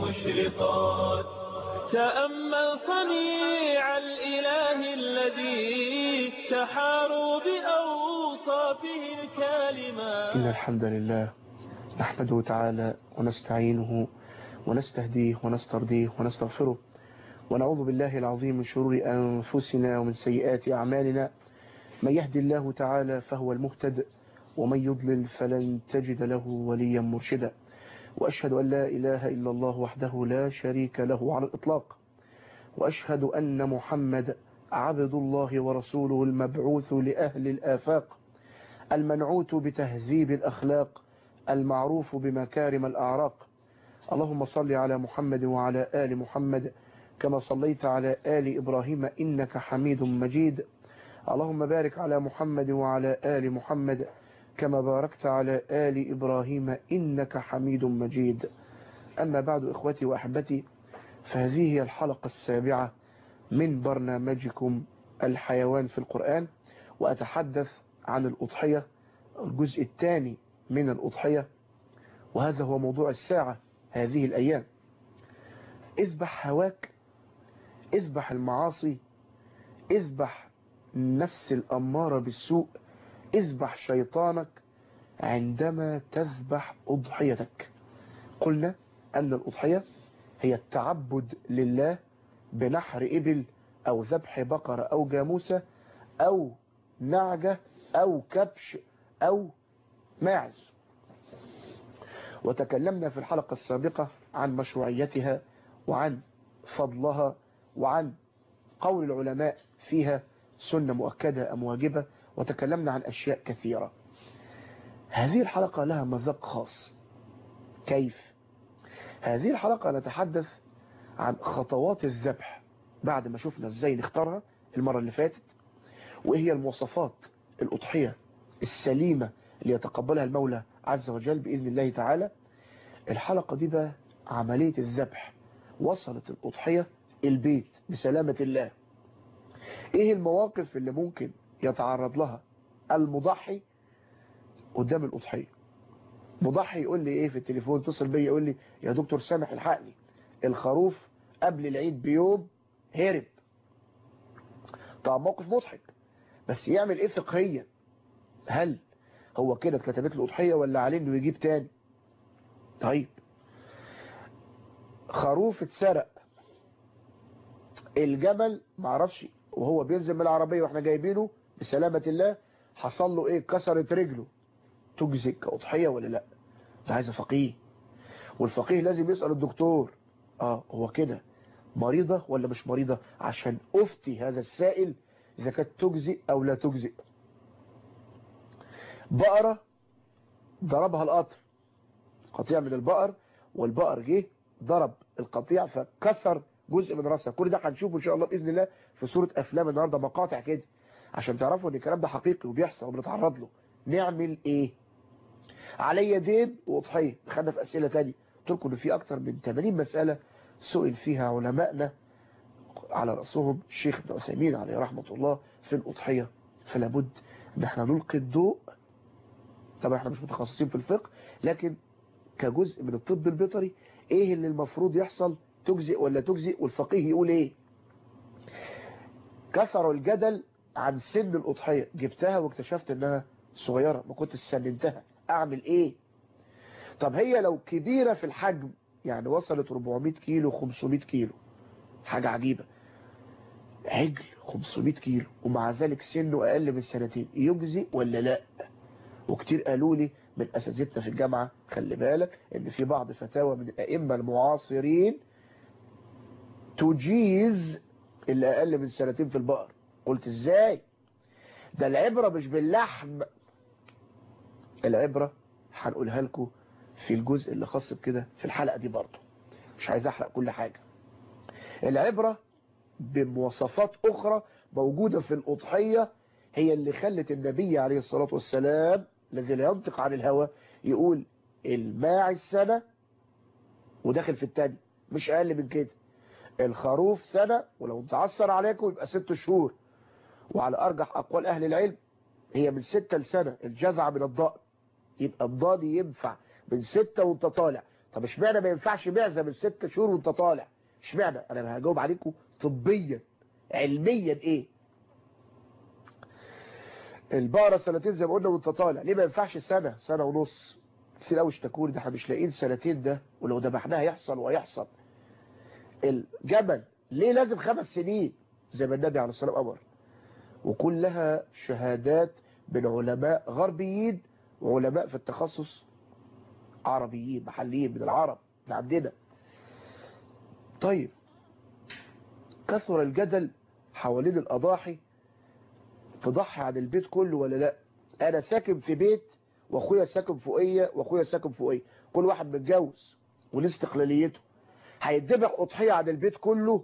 مشرقات تأمل صنيع الإله الذي تحاروا بأوصافه الكالمات إن الحمد لله نحمده تعالى ونستعينه ونستهديه ونسترضيه ونستغفره ونعوذ بالله العظيم من شرور أنفسنا ومن سيئات أعمالنا من يهدي الله تعالى فهو المهتد ومن يضلل فلن تجد له وليا مرشدا وأشهد أن لا إله إلا الله وحده لا شريك له على الإطلاق وأشهد أن محمد عبد الله ورسوله المبعوث لأهل الآفاق المنعوت بتهذيب الأخلاق المعروف بمكارم الأعراق اللهم صل على محمد وعلى آل محمد كما صليت على آل إبراهيم إنك حميد مجيد اللهم بارك على محمد وعلى آل محمد كما باركت على آل إبراهيم إنك حميد مجيد أما بعد إخوتي وأحبتي فهذه هي الحلقة السابعة من برنامجكم الحيوان في القرآن وأتحدث عن الأضحية الجزء الثاني من الأضحية وهذا هو موضوع الساعة هذه الأيام اذبح هواك اذبح المعاصي اذبح نفس الأمارة بالسوء اذبح شيطانك عندما تذبح أضحيتك قلنا أن الأضحية هي التعبد لله بنحر إبل أو ذبح بقرة أو جاموسة أو نعجة أو كبش أو ماعز وتكلمنا في الحلقة السابقة عن مشروعيتها وعن فضلها وعن قول العلماء فيها سنة مؤكدة أم واجبة وتكلمنا عن أشياء كثيرة هذه الحلقة لها مذاق خاص كيف؟ هذه الحلقة نتحدث عن خطوات الذبح بعد ما شفنا ازاي نختارها المرة اللي فاتت وايه هي المواصفات الأضحية السليمة اللي يتقبلها المولى عز وجل بإذن الله تعالى الحلقة دي بقى عملية الذبح وصلت الأضحية البيت بسلامة الله ايه المواقف اللي ممكن يتعرض لها المضحي قدام الأضحية مضحي يقول لي ايه في التليفون اتصل بيا يقول لي يا دكتور سامح الحقني الخروف قبل العيد بيوم هرب طبعا موقف مضحك بس يعمل ايه فقهيا هل هو كده اتكتبت له اضحيه ولا عليه انه يجيب تاني طيب خروف اتسرق الجمل معرفش وهو بينزل من العربيه واحنا جايبينه بسلامه الله حصل له ايه كسرت رجله تجزئ كاضحيه ولا لا ده عايزه فقيه والفقيه لازم يسال الدكتور اه هو كده مريضه ولا مش مريضه عشان افتي هذا السائل اذا كانت تجزئ او لا تجزئ بقرة ضربها القطر قطيع من البقر والبقر جه ضرب القطيع فكسر جزء من راسها كل ده هنشوفه ان شاء الله باذن الله في صورة افلام النهارده مقاطع كده عشان تعرفوا ان الكلام ده حقيقي وبيحصل وبنتعرض له نعمل ايه عليا دين واضحيه دخلنا في اسئله ثانيه قلت لكم ان في اكتر من 80 مساله سئل فيها علمائنا على راسهم الشيخ ابن عثيمين عليه رحمه الله في الاضحيه فلا بد ان احنا نلقي الضوء طبعا احنا مش متخصصين في الفقه لكن كجزء من الطب البيطري ايه اللي المفروض يحصل تجزئ ولا تجزئ والفقيه يقول ايه كثروا الجدل عن سن الأضحية جبتها واكتشفت انها صغيرة ما كنت سننتها اعمل ايه طب هي لو كبيرة في الحجم يعني وصلت 400 كيلو 500 كيلو حاجة عجيبة عجل 500 كيلو ومع ذلك سنه اقل من سنتين يجزئ ولا لا وكتير قالوا لي من اساتذتنا في الجامعة خلي بالك ان في بعض فتاوى من الائمة المعاصرين تجيز اللي اقل من سنتين في البقر قلت ازاي ده العبرة مش باللحم العبرة هنقولها لكم في الجزء اللي خاص بكده في الحلقة دي برضه مش عايز احرق كل حاجة العبرة بمواصفات اخرى موجودة في الاضحية هي اللي خلت النبي عليه الصلاة والسلام الذي لا ينطق عن الهوى يقول الماعز سنة وداخل في التاني مش اقل من كده الخروف سنة ولو تعثر عليكم يبقى ست شهور وعلى ارجح اقوال اهل العلم هي من ستة لسنة الجذع من الضأن يبقى الضاني ينفع من ستة وانت طالع طب اشمعنى ما ينفعش معزه من ست شهور وانت طالع اشمعنى انا هجاوب عليكم طبيا علميا ايه البقرة سنتين زي ما قلنا وانت طالع ليه ما ينفعش سنة سنة ونص كتير قوي اشتكوني ده احنا مش لاقيين سنتين ده ولو ذبحناها يحصل ويحصل الجمل ليه لازم خمس سنين زي ما النبي عليه الصلاة والسلام امر وكلها شهادات من علماء غربيين وعلماء في التخصص عربيين محليين من العرب من عندنا طيب كثر الجدل حوالين الأضاحي تضحي عن البيت كله ولا لا أنا ساكن في بيت وأخويا ساكن فوقية وأخويا ساكن فوقية كل واحد متجوز وليه استقلاليته هيتذبح أضحية عن البيت كله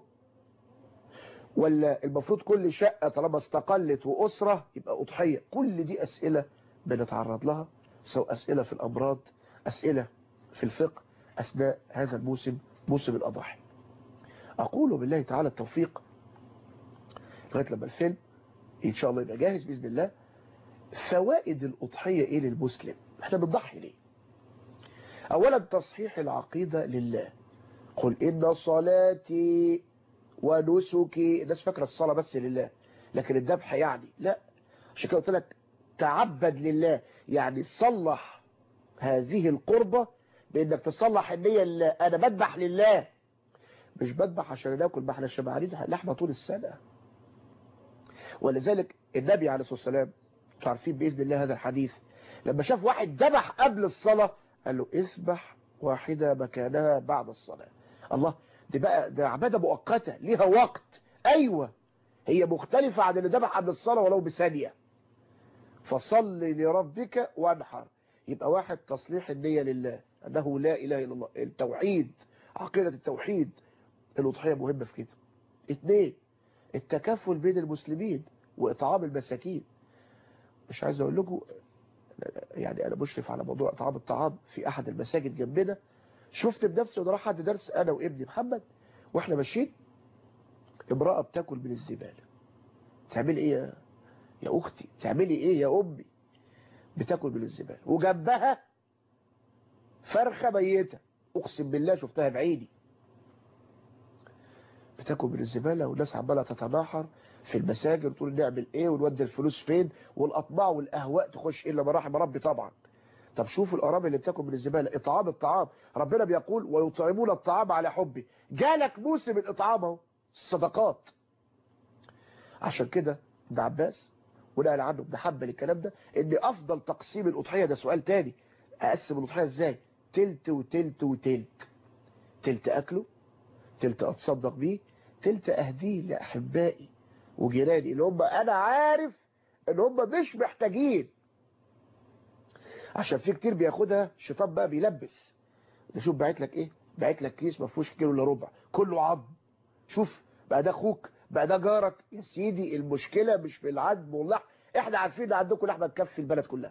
ولا المفروض كل شقة طالما استقلت وأسرة يبقى أضحية كل دي أسئلة بنتعرض لها سواء أسئلة في الأمراض أسئلة في الفقه أثناء هذا الموسم موسم الأضاحي أقول بالله تعالى التوفيق لغاية لما الفيلم إن شاء الله يبقى جاهز بإذن الله فوائد الأضحية إيه للمسلم احنا بنضحي ليه أولا تصحيح العقيدة لله قل إن صلاتي ونسكي الناس فاكرة الصلاة بس لله لكن الذبح يعني لا عشان كده قلت لك تعبد لله يعني صلح هذه القربة بانك تصلح النية لله انا بذبح لله مش بذبح عشان ناكل ما احنا شبعانين لحمة طول السنة ولذلك النبي عليه الصلاة والسلام عارفين بإذن الله هذا الحديث لما شاف واحد ذبح قبل الصلاة قال له اذبح واحدة مكانها بعد الصلاة الله دي بقى ده عبادة مؤقتة ليها وقت ايوه هي مختلفة عن اللي ذبح قبل الصلاة ولو بثانية فصل لربك وانحر يبقى واحد تصليح النية لله أنه لا إله إلا الله التوحيد عقيدة التوحيد الأضحية مهمة في كده اثنين التكافل بين المسلمين وإطعام المساكين مش عايز أقول لكم يعني أنا مشرف على موضوع إطعام الطعام في أحد المساجد جنبنا شفت بنفسي وأنا رايح عند درس أنا وابني محمد وإحنا ماشيين امرأة بتاكل من الزبالة تعمل إيه يا, يا أختي تعملي إيه يا أمي بتاكل من الزبالة وجنبها فرخة ميتة اقسم بالله شفتها بعيني بتاكل من الزبالة والناس عمالة تتناحر في المساجد وتقول نعمل ايه ونودي الفلوس فين والاطباع والاهواء تخش الا ما رحم ربي طبعا طب شوفوا الارامل اللي بتاكل من الزبالة اطعام الطعام ربنا بيقول ويطعمون الطعام على حبه جالك موسم الاطعام اهو الصدقات عشان كده ابن عباس ونقل عنه ابن حنبل الكلام ده ان افضل تقسيم الاضحيه ده سؤال تاني اقسم الاضحيه ازاي تلت وتلت وتلت تلت اكله تلت اتصدق بيه تلت اهديه لاحبائي وجيراني اللي هم انا عارف ان هم مش محتاجين عشان في كتير بياخدها الشيطان بقى بيلبس ده شوف باعت لك ايه باعت لك كيس ما فيهوش كيلو الا ربع كله عظم شوف بقى ده اخوك بقى ده جارك يا سيدي المشكلة مش في العدم واللحم احنا عارفين ان عندكم لحمة تكفي البلد كلها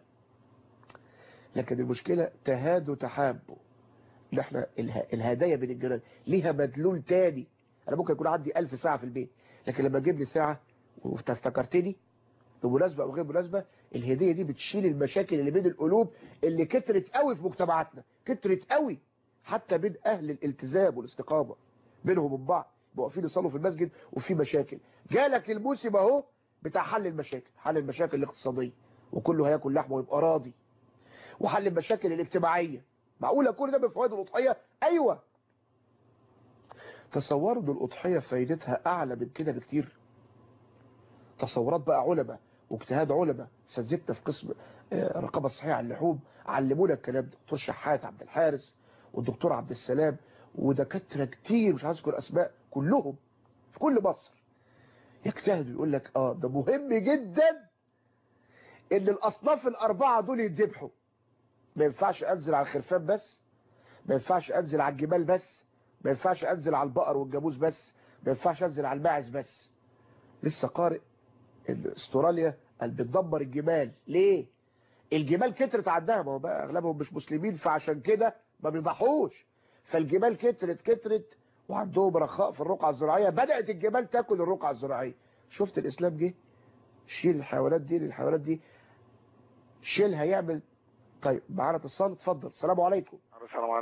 لكن المشكلة تهاد تحابوا ان احنا الهدايا بين الجيران ليها مدلول تاني انا ممكن يكون عندي ألف ساعة في البيت لكن لما اجيب لي ساعة وافتكرتني بمناسبة او غير مناسبة الهدية دي بتشيل المشاكل اللي بين القلوب اللي كترت قوي في مجتمعاتنا كترت قوي حتى بين اهل الالتزام والاستقامة بينهم وبين بعض واقفين يصلوا في المسجد وفي مشاكل جالك الموسم اهو بتاع حل المشاكل حل المشاكل الاقتصادية وكله هياكل لحمه ويبقى راضي وحل المشاكل الاجتماعية معقولة كل ده بفوائد الأضحية أيوة تصوروا ان الأضحية فايدتها أعلى من كده بكتير تصورات بقى علماء واجتهاد علماء سجدت في قسم رقابة صحية على اللحوم علمونا الكلام ده دكتور شحات عبد الحارس والدكتور عبد السلام ودكاترة كتير مش عايز اذكر اسماء كلهم في كل مصر يجتهدوا يقول لك اه ده مهم جدا ان الاصناف الاربعة دول يتذبحوا ما ينفعش انزل على الخرفان بس ما ينفعش انزل على الجمال بس ما ينفعش انزل على البقر والجاموس بس ما ينفعش انزل على الماعز بس لسه قارئ ان استراليا قال بتدمر الجمال ليه الجمال كترت عندها ما هو بقى اغلبهم مش مسلمين فعشان كده ما بيضحوش فالجمال كترت كترت وعندهم رخاء في الرقعة الزراعية بدأت الجمال تاكل الرقعة الزراعية شفت الإسلام جه شيل الحيوانات دي للحيوانات دي شيلها يعمل طيب معانا اتصال اتفضل السلام عليكم السلام عليكم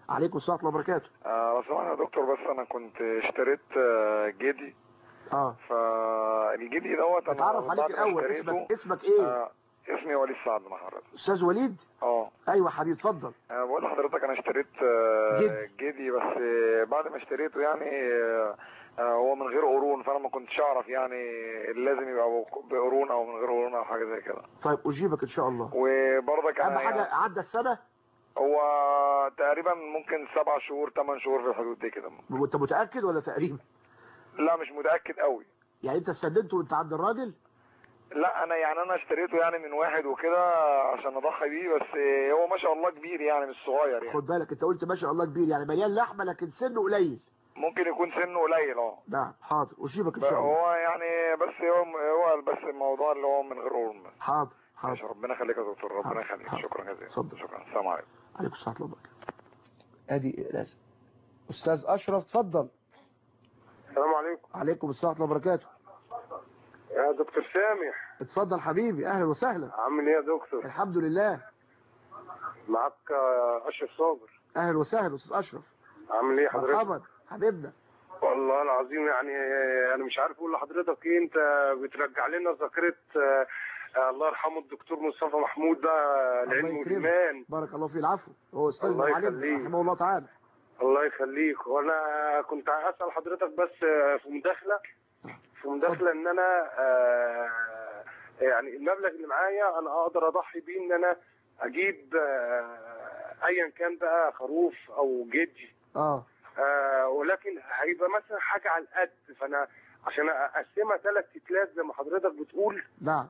عليكم السلام ورحمه الله وبركاته آه لو سمحت يا دكتور بس انا كنت اشتريت آه، جدي اه فالجدي دوت انا اتعرف عليك بعد ما الاول اشتريته، اسمك اسمك ايه آه اسمي وليد سعد مع حضرتك استاذ وليد اه ايوه حبيبي اتفضل آه، بقول لحضرتك انا اشتريت آه، جدي. جدي بس آه، بعد ما اشتريته يعني آه، آه، هو من غير قرون فانا ما كنتش اعرف يعني لازم يبقى بقرون او من غير قرون او حاجه زي كده طيب اجيبك ان شاء الله وبرضك اهم انا حاجه يعني عدى السنه هو تقريبا ممكن سبع شهور ثمان شهور في الحدود دي كده وانت متاكد ولا تقريبا لا مش متاكد قوي يعني انت استدنته وانت عند الراجل لا انا يعني انا اشتريته يعني من واحد وكده عشان اضحي بيه بس هو ما شاء الله كبير يعني مش صغير يعني خد بالك انت قلت ما شاء الله كبير يعني مليان لحمه لكن سنه قليل ممكن يكون سنه قليل اه نعم حاضر اجيبك ان شاء الله هو يعني بس هو هو بس الموضوع اللي هو من غير قرون بس. حاضر ماشي حاضر ربنا يخليك يا دكتور ربنا حاضر، يخليك حاضر. شكرا جزيلا اتفضل. شكرا السلام عليكم عليكم السلام ورحمه الله وبركاته ادي لازم استاذ اشرف اتفضل السلام عليكم عليكم السلام ورحمه الله وبركاته يا دكتور سامح اتفضل حبيبي اهلا وسهلا عامل ايه يا دكتور الحمد لله معاك آه، اشرف صابر اهلا وسهلا استاذ اشرف عامل ايه حضرتك مرحبا حبيبنا والله العظيم يعني آه، انا مش عارف اقول لحضرتك ايه انت بترجع لنا ذاكره آه، آه، الله يرحمه الدكتور مصطفى محمود ده آه، العلم يكرمك. والايمان بارك الله فيه العفو هو استاذ الله معلم يخليك. رحمه الله تعالى الله يخليك وانا كنت اسال حضرتك بس آه، في مداخله في مداخله ان انا آه، يعني المبلغ اللي معايا انا اقدر اضحي بيه ان انا اجيب آه، ايا كان بقى خروف او جدي اه آه، ولكن هيبقى مثلا حاجه على القد فانا عشان اقسمها ثلاث تتلات زي ما حضرتك بتقول نعم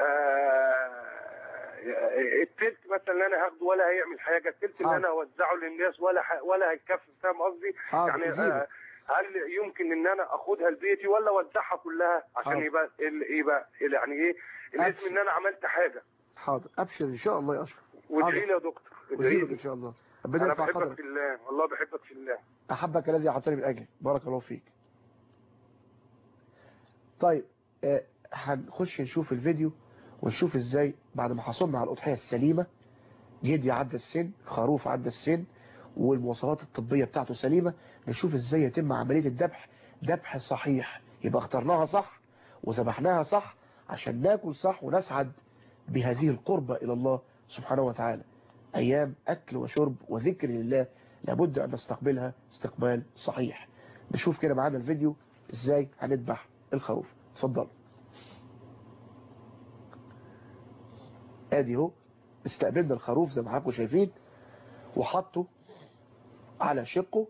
آه، التلت مثلا اللي انا هاخده ولا هيعمل حاجه التلت اللي حاضر. انا اوزعه للناس ولا ح- ولا هيكفي فاهم قصدي حاضر يعني أجيبك. آه، هل يمكن ان انا اخدها لبيتي ولا اوزعها كلها عشان حاضر. يبقى ال- يبقى ال- يعني ايه الاسم أبشر. ان انا عملت حاجه حاضر ابشر ان شاء الله يا اشرف وادعي لي يا دكتور ادعي اجيبك ان لي شاء الله ربنا انا يرفع بحبك قدرك في الله والله بحبك في الله احبك الذي اعطاني من اجلك بارك الله فيك طيب آه، هنخش نشوف الفيديو ونشوف ازاي بعد ما حصلنا على الاضحيه السليمه جدي عدى السن خروف عدى السن والمواصفات الطبيه بتاعته سليمه نشوف ازاي يتم عمليه الذبح ذبح صحيح يبقى اخترناها صح وذبحناها صح عشان ناكل صح ونسعد بهذه القربة إلى الله سبحانه وتعالى أيام أكل وشرب وذكر لله لابد أن نستقبلها استقبال صحيح نشوف كده معانا الفيديو إزاي هنذبح الخروف اتفضل ادي اهو استقبلنا الخروف زي ما حضراتكم شايفين وحطه على شقه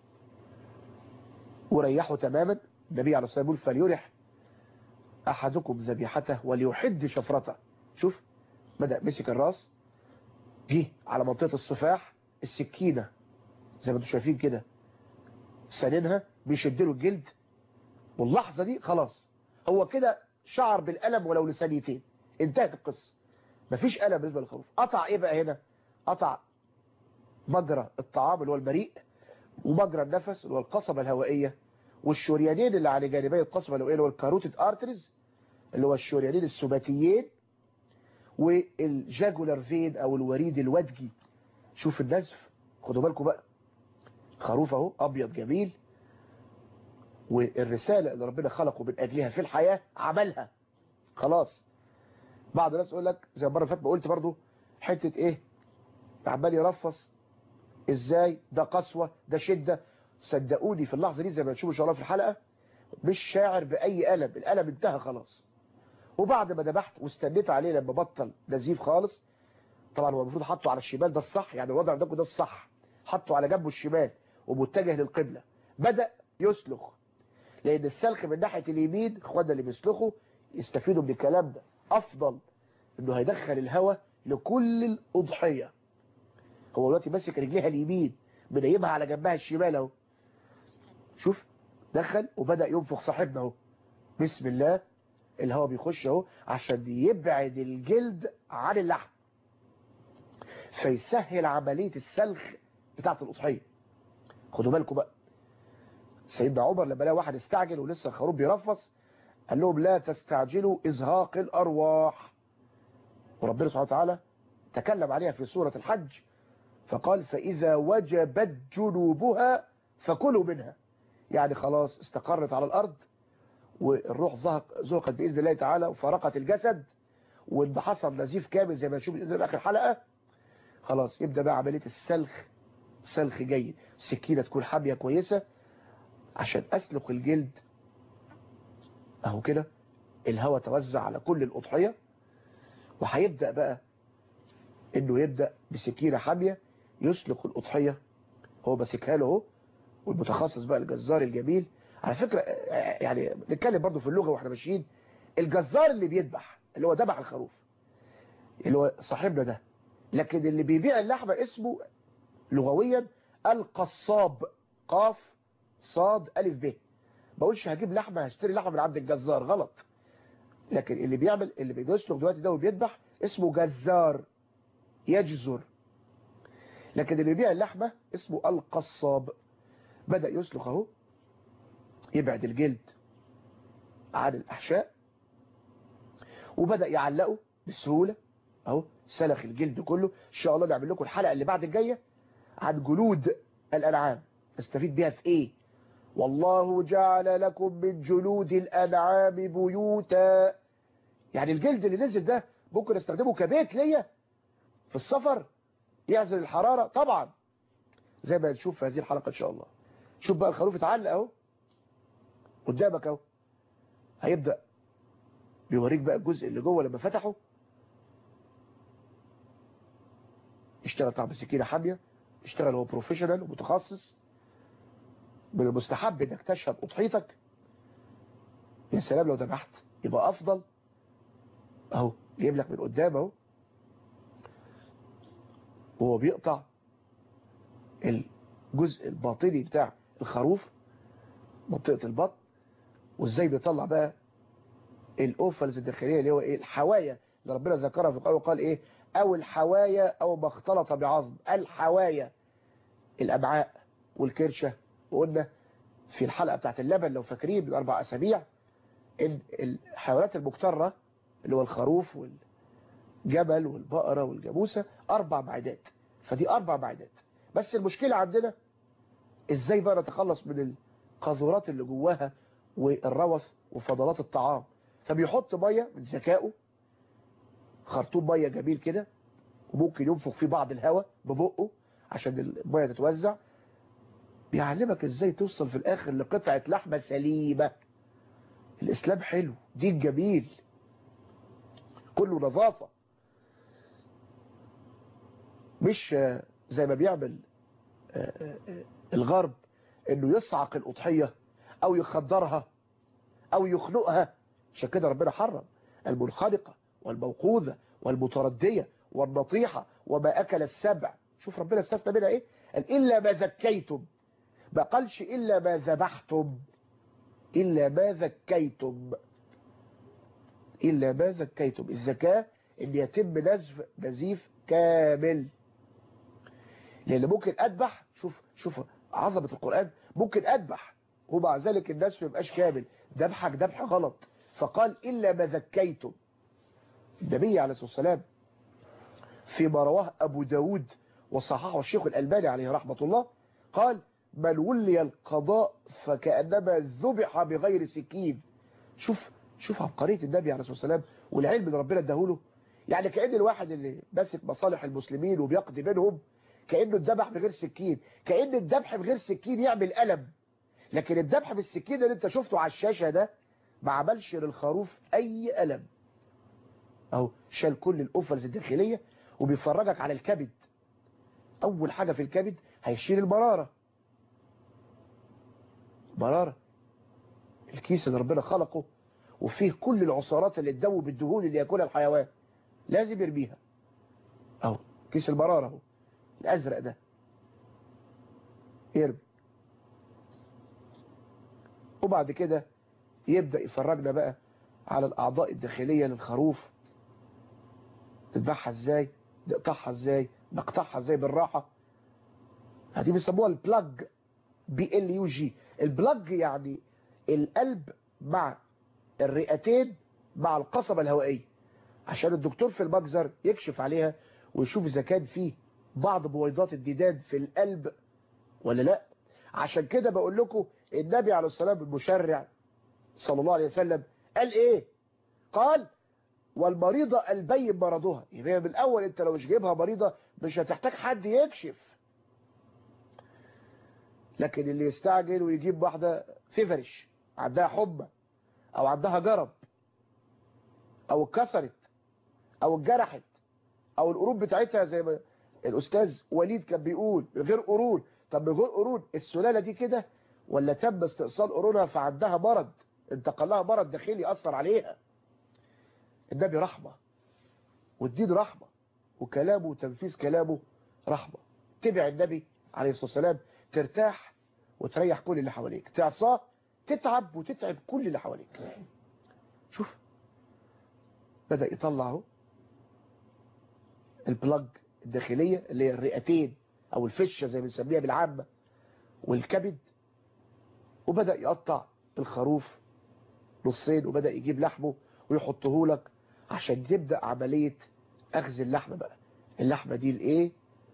وريحه تماما النبي عليه الصلاه والسلام يقول فليرح احدكم ذبيحته وليحد شفرته شوف بدأ مسك الراس جه على منطقة الصفاح السكينة زي ما انتم شايفين كده سنينها بيشد له الجلد واللحظة دي خلاص هو كده شعر بالألم ولو لثانيتين انتهت القصة مفيش ألم بالنسبة للخروف قطع ايه بقى هنا قطع مجرى الطعام اللي هو المريء ومجرى النفس اللي هو القصبة الهوائية والشريانين اللي على جانبي القصبة الهوائية اللي هو الكاروتيد ارتريز اللي هو الشريانين السباتيين والجاجولار فين او الوريد الودجي شوف النزف خدوا بالكم بقى خروف اهو ابيض جميل والرسالة اللي ربنا خلقه من اجلها في الحياة عملها خلاص بعض الناس يقول لك زي المره اللي فاتت ما قلت برضو حته ايه عمال يرفص ازاي ده قسوه ده شده صدقوني في اللحظه دي زي ما تشوفوا ان شاء الله في الحلقه مش شاعر باي الم الالم انتهى خلاص وبعد ما ذبحت واستنيت عليه لما بطل نزيف خالص طبعا هو المفروض حطه على الشمال ده الصح يعني الوضع عندكم ده الصح حطه على جنبه الشمال ومتجه للقبلة بدأ يسلخ لان السلخ من ناحية اليمين اخواننا اللي بيسلخوا يستفيدوا من الكلام ده افضل انه هيدخل الهواء لكل الاضحية هو دلوقتي ماسك رجليها اليمين منيمها على جنبها الشمال اهو شوف دخل وبدأ ينفخ صاحبنا اهو بسم الله الهواء بيخش اهو عشان يبعد الجلد عن اللحم فيسهل عملية السلخ بتاعة الأضحية خدوا بالكم بقى سيدنا عمر لما لقى واحد استعجل ولسه الخروف بيرفص قال لهم لا تستعجلوا إزهاق الأرواح وربنا سبحانه وتعالى تكلم عليها في سورة الحج فقال فإذا وجبت جنوبها فكلوا منها يعني خلاص استقرت على الأرض والروح زهق زهقت بإذن الله تعالى وفرقت الجسد وإن حصل نزيف كامل زي ما نشوف بإذن الله آخر حلقة خلاص يبدأ بقى عملية السلخ سلخ جيد السكينة تكون حامية كويسة عشان أسلق الجلد أهو كده الهواء توزع على كل الأضحية وهيبدأ بقى إنه يبدأ بسكينة حامية يسلق الأضحية هو ماسكها له اهو والمتخصص بقى الجزار الجميل على فكرة يعني نتكلم برضو في اللغة واحنا ماشيين الجزار اللي بيذبح اللي هو ذبح الخروف اللي هو صاحبنا ده لكن اللي بيبيع اللحمة اسمه لغويا القصاب قاف صاد ألف ب بقولش هجيب لحمة هشتري لحمة من عند الجزار غلط لكن اللي بيعمل اللي بيسلق دلوقتي ده وبيذبح اسمه جزار يجزر لكن اللي بيبيع اللحمة اسمه القصاب بدأ يسلق اهو يبعد الجلد عن الأحشاء وبدأ يعلقه بسهولة اهو سلخ الجلد كله ان شاء الله نعمل لكم الحلقة اللي بعد الجاية عن جلود الأنعام نستفيد بيها في ايه والله جعل لكم من جلود الأنعام بيوتا يعني الجلد اللي نزل ده ممكن استخدمه كبيت ليا في السفر يعزل الحرارة طبعا زي ما نشوف في هذه الحلقة ان شاء الله شوف بقى الخروف اتعلق اهو قدامك اهو هيبدأ بيوريك بقى الجزء اللي جوه لما فتحه اشتغل طبعا بسكينة حامية اشتغل هو بروفيشنال ومتخصص من المستحب انك تشهد اضحيتك يا سلام لو ذبحت يبقى افضل اهو جايب لك من قدام اهو وهو بيقطع الجزء الباطني بتاع الخروف منطقة البطن وازاي بيطلع بقى الاوفلز الداخلية اللي هو ايه الحوايا اللي ربنا ذكرها في القرآن وقال ايه او الحوايا او ما اختلط بعظم الحوايا الامعاء والكرشة وقلنا في الحلقة بتاعت اللبن لو فاكرين من اربع اسابيع ان الحيوانات المكترة اللي هو الخروف والجبل والبقرة والجاموسة اربع معدات فدي اربع معدات بس المشكلة عندنا ازاي بقى نتخلص من القاذورات اللي جواها والروث وفضلات الطعام فبيحط مية من ذكائه خرطوم مية جميل كده وممكن ينفخ فيه بعض الهواء ببقه عشان المية تتوزع بيعلمك ازاي توصل في الاخر لقطعة لحمة سليمة الاسلام حلو دين جميل كله نظافة مش زي ما بيعمل الغرب انه يصعق الاضحية او يخدرها او يخنقها عشان كده ربنا حرم المنخنقة والموقوذة والمتردية والنطيحة وما اكل السبع شوف ربنا استثنى منها ايه قال الا ما ذكيتم ما قالش الا ما ذبحتم الا ما ذكيتم الا ما ذكيتم الذكاء ان يتم نزف نزيف كامل لان ممكن اذبح شوف شوف عظمة القرآن ممكن اذبح ومع ذلك الناس ما يبقاش كامل ذبحك ذبح غلط فقال إلا ما ذكيتم النبي عليه الصلاة والسلام فيما رواه أبو داود وصححه الشيخ الألباني عليه رحمة الله قال من ولي القضاء فكأنما ذبح بغير سكين شوف شوف عبقرية النبي عليه الصلاة والسلام والعلم اللي ربنا اداهوله يعني كأن الواحد اللي ماسك مصالح المسلمين وبيقضي بينهم كأنه الذبح بغير سكين كأن الذبح بغير سكين يعمل ألم لكن الذبح بالسكين اللي انت شفته على الشاشة ده ما عملش للخروف اي ألم اهو شال كل الأوفلز الداخلية وبيفرجك على الكبد اول حاجة في الكبد هيشيل المرارة مرارة الكيس اللي ربنا خلقه وفيه كل العصارات اللي تدوب الدهون اللي ياكلها الحيوان لازم يرميها اهو كيس المرارة اهو الازرق ده يرمي وبعد كده يبدأ يفرجنا بقى على الأعضاء الداخلية للخروف نذبحها ازاي نقطعها ازاي نقطعها ازاي بالراحة هذه بيسموها البلاج بي ال يو جي البلاج يعني القلب مع الرئتين مع القصبة الهوائية عشان الدكتور في المجزر يكشف عليها ويشوف إذا كان فيه بعض بويضات الديدان في القلب ولا لا عشان كده بقول لكم النبي عليه الصلاة والسلام المشرع صلى الله عليه وسلم قال ايه قال والمريضة البين مرضها يبقى من الاول انت لو مش جايبها مريضة مش هتحتاج حد يكشف لكن اللي يستعجل ويجيب واحدة فيفرش عندها حمى او عندها جرب او اتكسرت او اتجرحت او القرون بتاعتها زي ما الاستاذ وليد كان بيقول من غير قرون طب من غير قرون السلالة دي كده ولا تم استئصال قرونها فعندها مرض انتقل لها مرض داخلي اثر عليها النبي رحمة والدين رحمة وكلامه وتنفيذ كلامه رحمة تبع النبي عليه الصلاة والسلام ترتاح وتريح كل اللي حواليك تعصاه تتعب وتتعب كل اللي حواليك شوف بدأ يطلع اهو البلاج الداخلية اللي هي الرئتين او الفشة زي ما بنسميها بالعامة والكبد وبدأ يقطع الخروف نصين وبدأ يجيب لحمه ويحطه لك عشان تبدأ عملية اخذ اللحمة بقى اللحمة دي الايه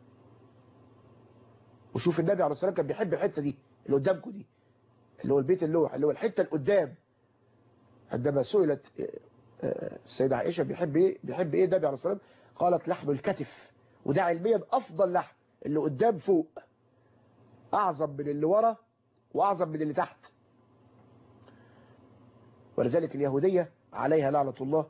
وشوف النبي عليه الصلاة والسلام كان بيحب الحتة دي اللي قدامكم دي اللي هو البيت اللوح اللي هو الحتة اللي قدام عندما سئلت السيدة عائشة بيحب ايه بيحب ايه النبي عليه الصلاة والسلام قالت لحم الكتف وده علميا افضل لحم اللي قدام فوق اعظم من اللي ورا واعظم من اللي تحت ولذلك اليهودية عليها لعنة الله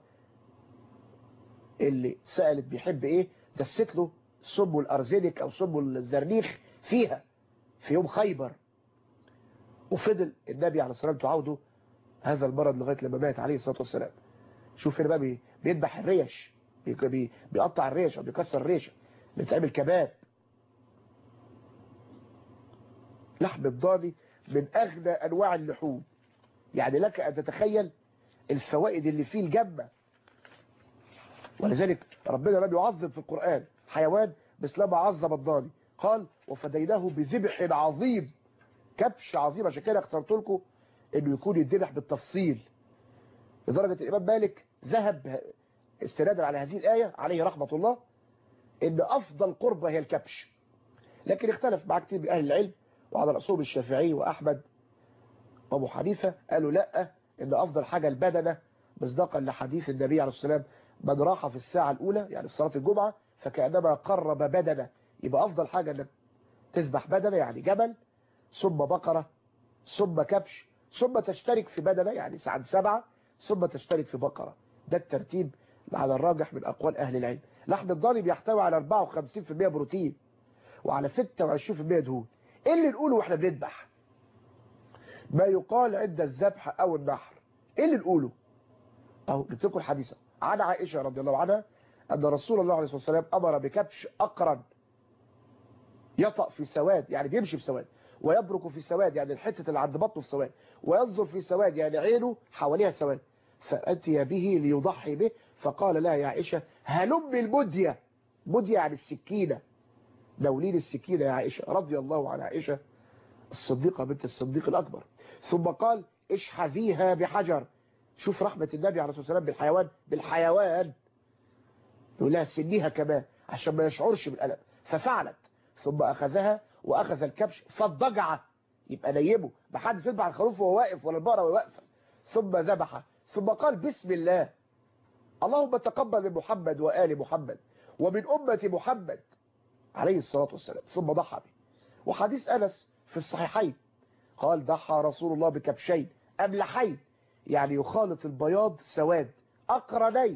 اللي سألت بيحب ايه دست له سم الارزينيك او سم الزرنيخ فيها في يوم خيبر وفضل النبي عليه الصلاة والسلام تعوده هذا المرض لغاية لما مات عليه الصلاة والسلام شوف هنا بقى بيذبح الريش بي بيقطع الريش او بيكسر الريش بتعمل كباب لحم الضاني من اغنى انواع اللحوم يعني لك ان تتخيل الفوائد اللي فيه الجمة ولذلك ربنا لم يعظم في القرآن حيوان مثل ما عظم الضاني قال وفديناه بذبح عظيم كبش عظيم عشان كده اخترت لكم انه يكون يذبح بالتفصيل لدرجة الامام مالك ذهب استنادا على هذه الآية عليه رحمة الله ان افضل قربة هي الكبش لكن اختلف مع كتير من اهل العلم وعلى رأسهم الشافعي واحمد وابو حنيفة قالوا لا ان افضل حاجة البدنة مصداقا لحديث النبي عليه الصلاة والسلام من راح في الساعة الاولى يعني في صلاة الجمعة فكأنما قرب بدنة يبقى افضل حاجة انك تذبح بدنة يعني جبل ثم بقرة ثم كبش ثم تشترك في بدنة يعني عن سبعة ثم تشترك في بقرة ده الترتيب على الراجح من أقوال أهل العلم لحم الضاني بيحتوي على 54% بروتين وعلى 26% دهون ايه اللي نقوله واحنا بنذبح ما يقال عند الذبح او النحر ايه اللي نقوله اهو جبت لكم الحديثه عن عائشه رضي الله عنها ان رسول الله عليه الصلاه والسلام امر بكبش اقرن يطأ في سواد يعني بيمشي في سواد ويبرك في سواد يعني الحته اللي عند بطنه في سواد وينظر في سواد يعني عينه حواليها سواد فأتي به ليضحي به فقال لها يا عائشة هلم المدية مدية يعني السكينة دولين السكينة يا عائشة رضي الله عن عائشة الصديقة بنت الصديق الأكبر ثم قال اشحذيها بحجر شوف رحمة النبي عليه الصلاة والسلام بالحيوان بالحيوان يقول لها سنيها كمان عشان ما يشعرش بالألم ففعلت ثم أخذها وأخذ الكبش فالضجعة يبقى نيمه ما حد يذبح الخروف وهو واقف ولا البقرة وهو واقفة ثم ذبح ثم قال بسم الله اللهم تقبل من محمد وآل محمد ومن أمة محمد عليه الصلاة والسلام ثم ضحى به وحديث أنس في الصحيحين قال ضحى رسول الله بكبشين أملحين يعني يخالط البياض سواد أقرنين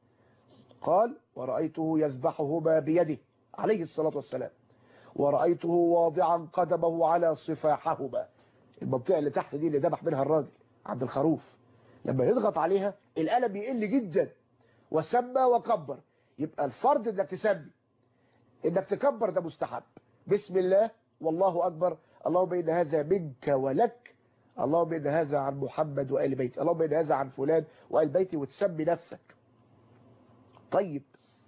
قال ورأيته يذبحهما بيده عليه الصلاة والسلام ورأيته واضعا قدمه على صفاحهما المنطقة اللي تحت دي اللي ذبح منها الراجل عند الخروف لما يضغط عليها الألم يقل جدا وسمى وكبر يبقى الفرض انك تسمي انك تكبر ده مستحب بسم الله والله أكبر اللهم إن هذا منك ولك اللهم إن هذا عن محمد وآل بيتي اللهم إن هذا عن فلان وآل بيتي وتسمي نفسك طيب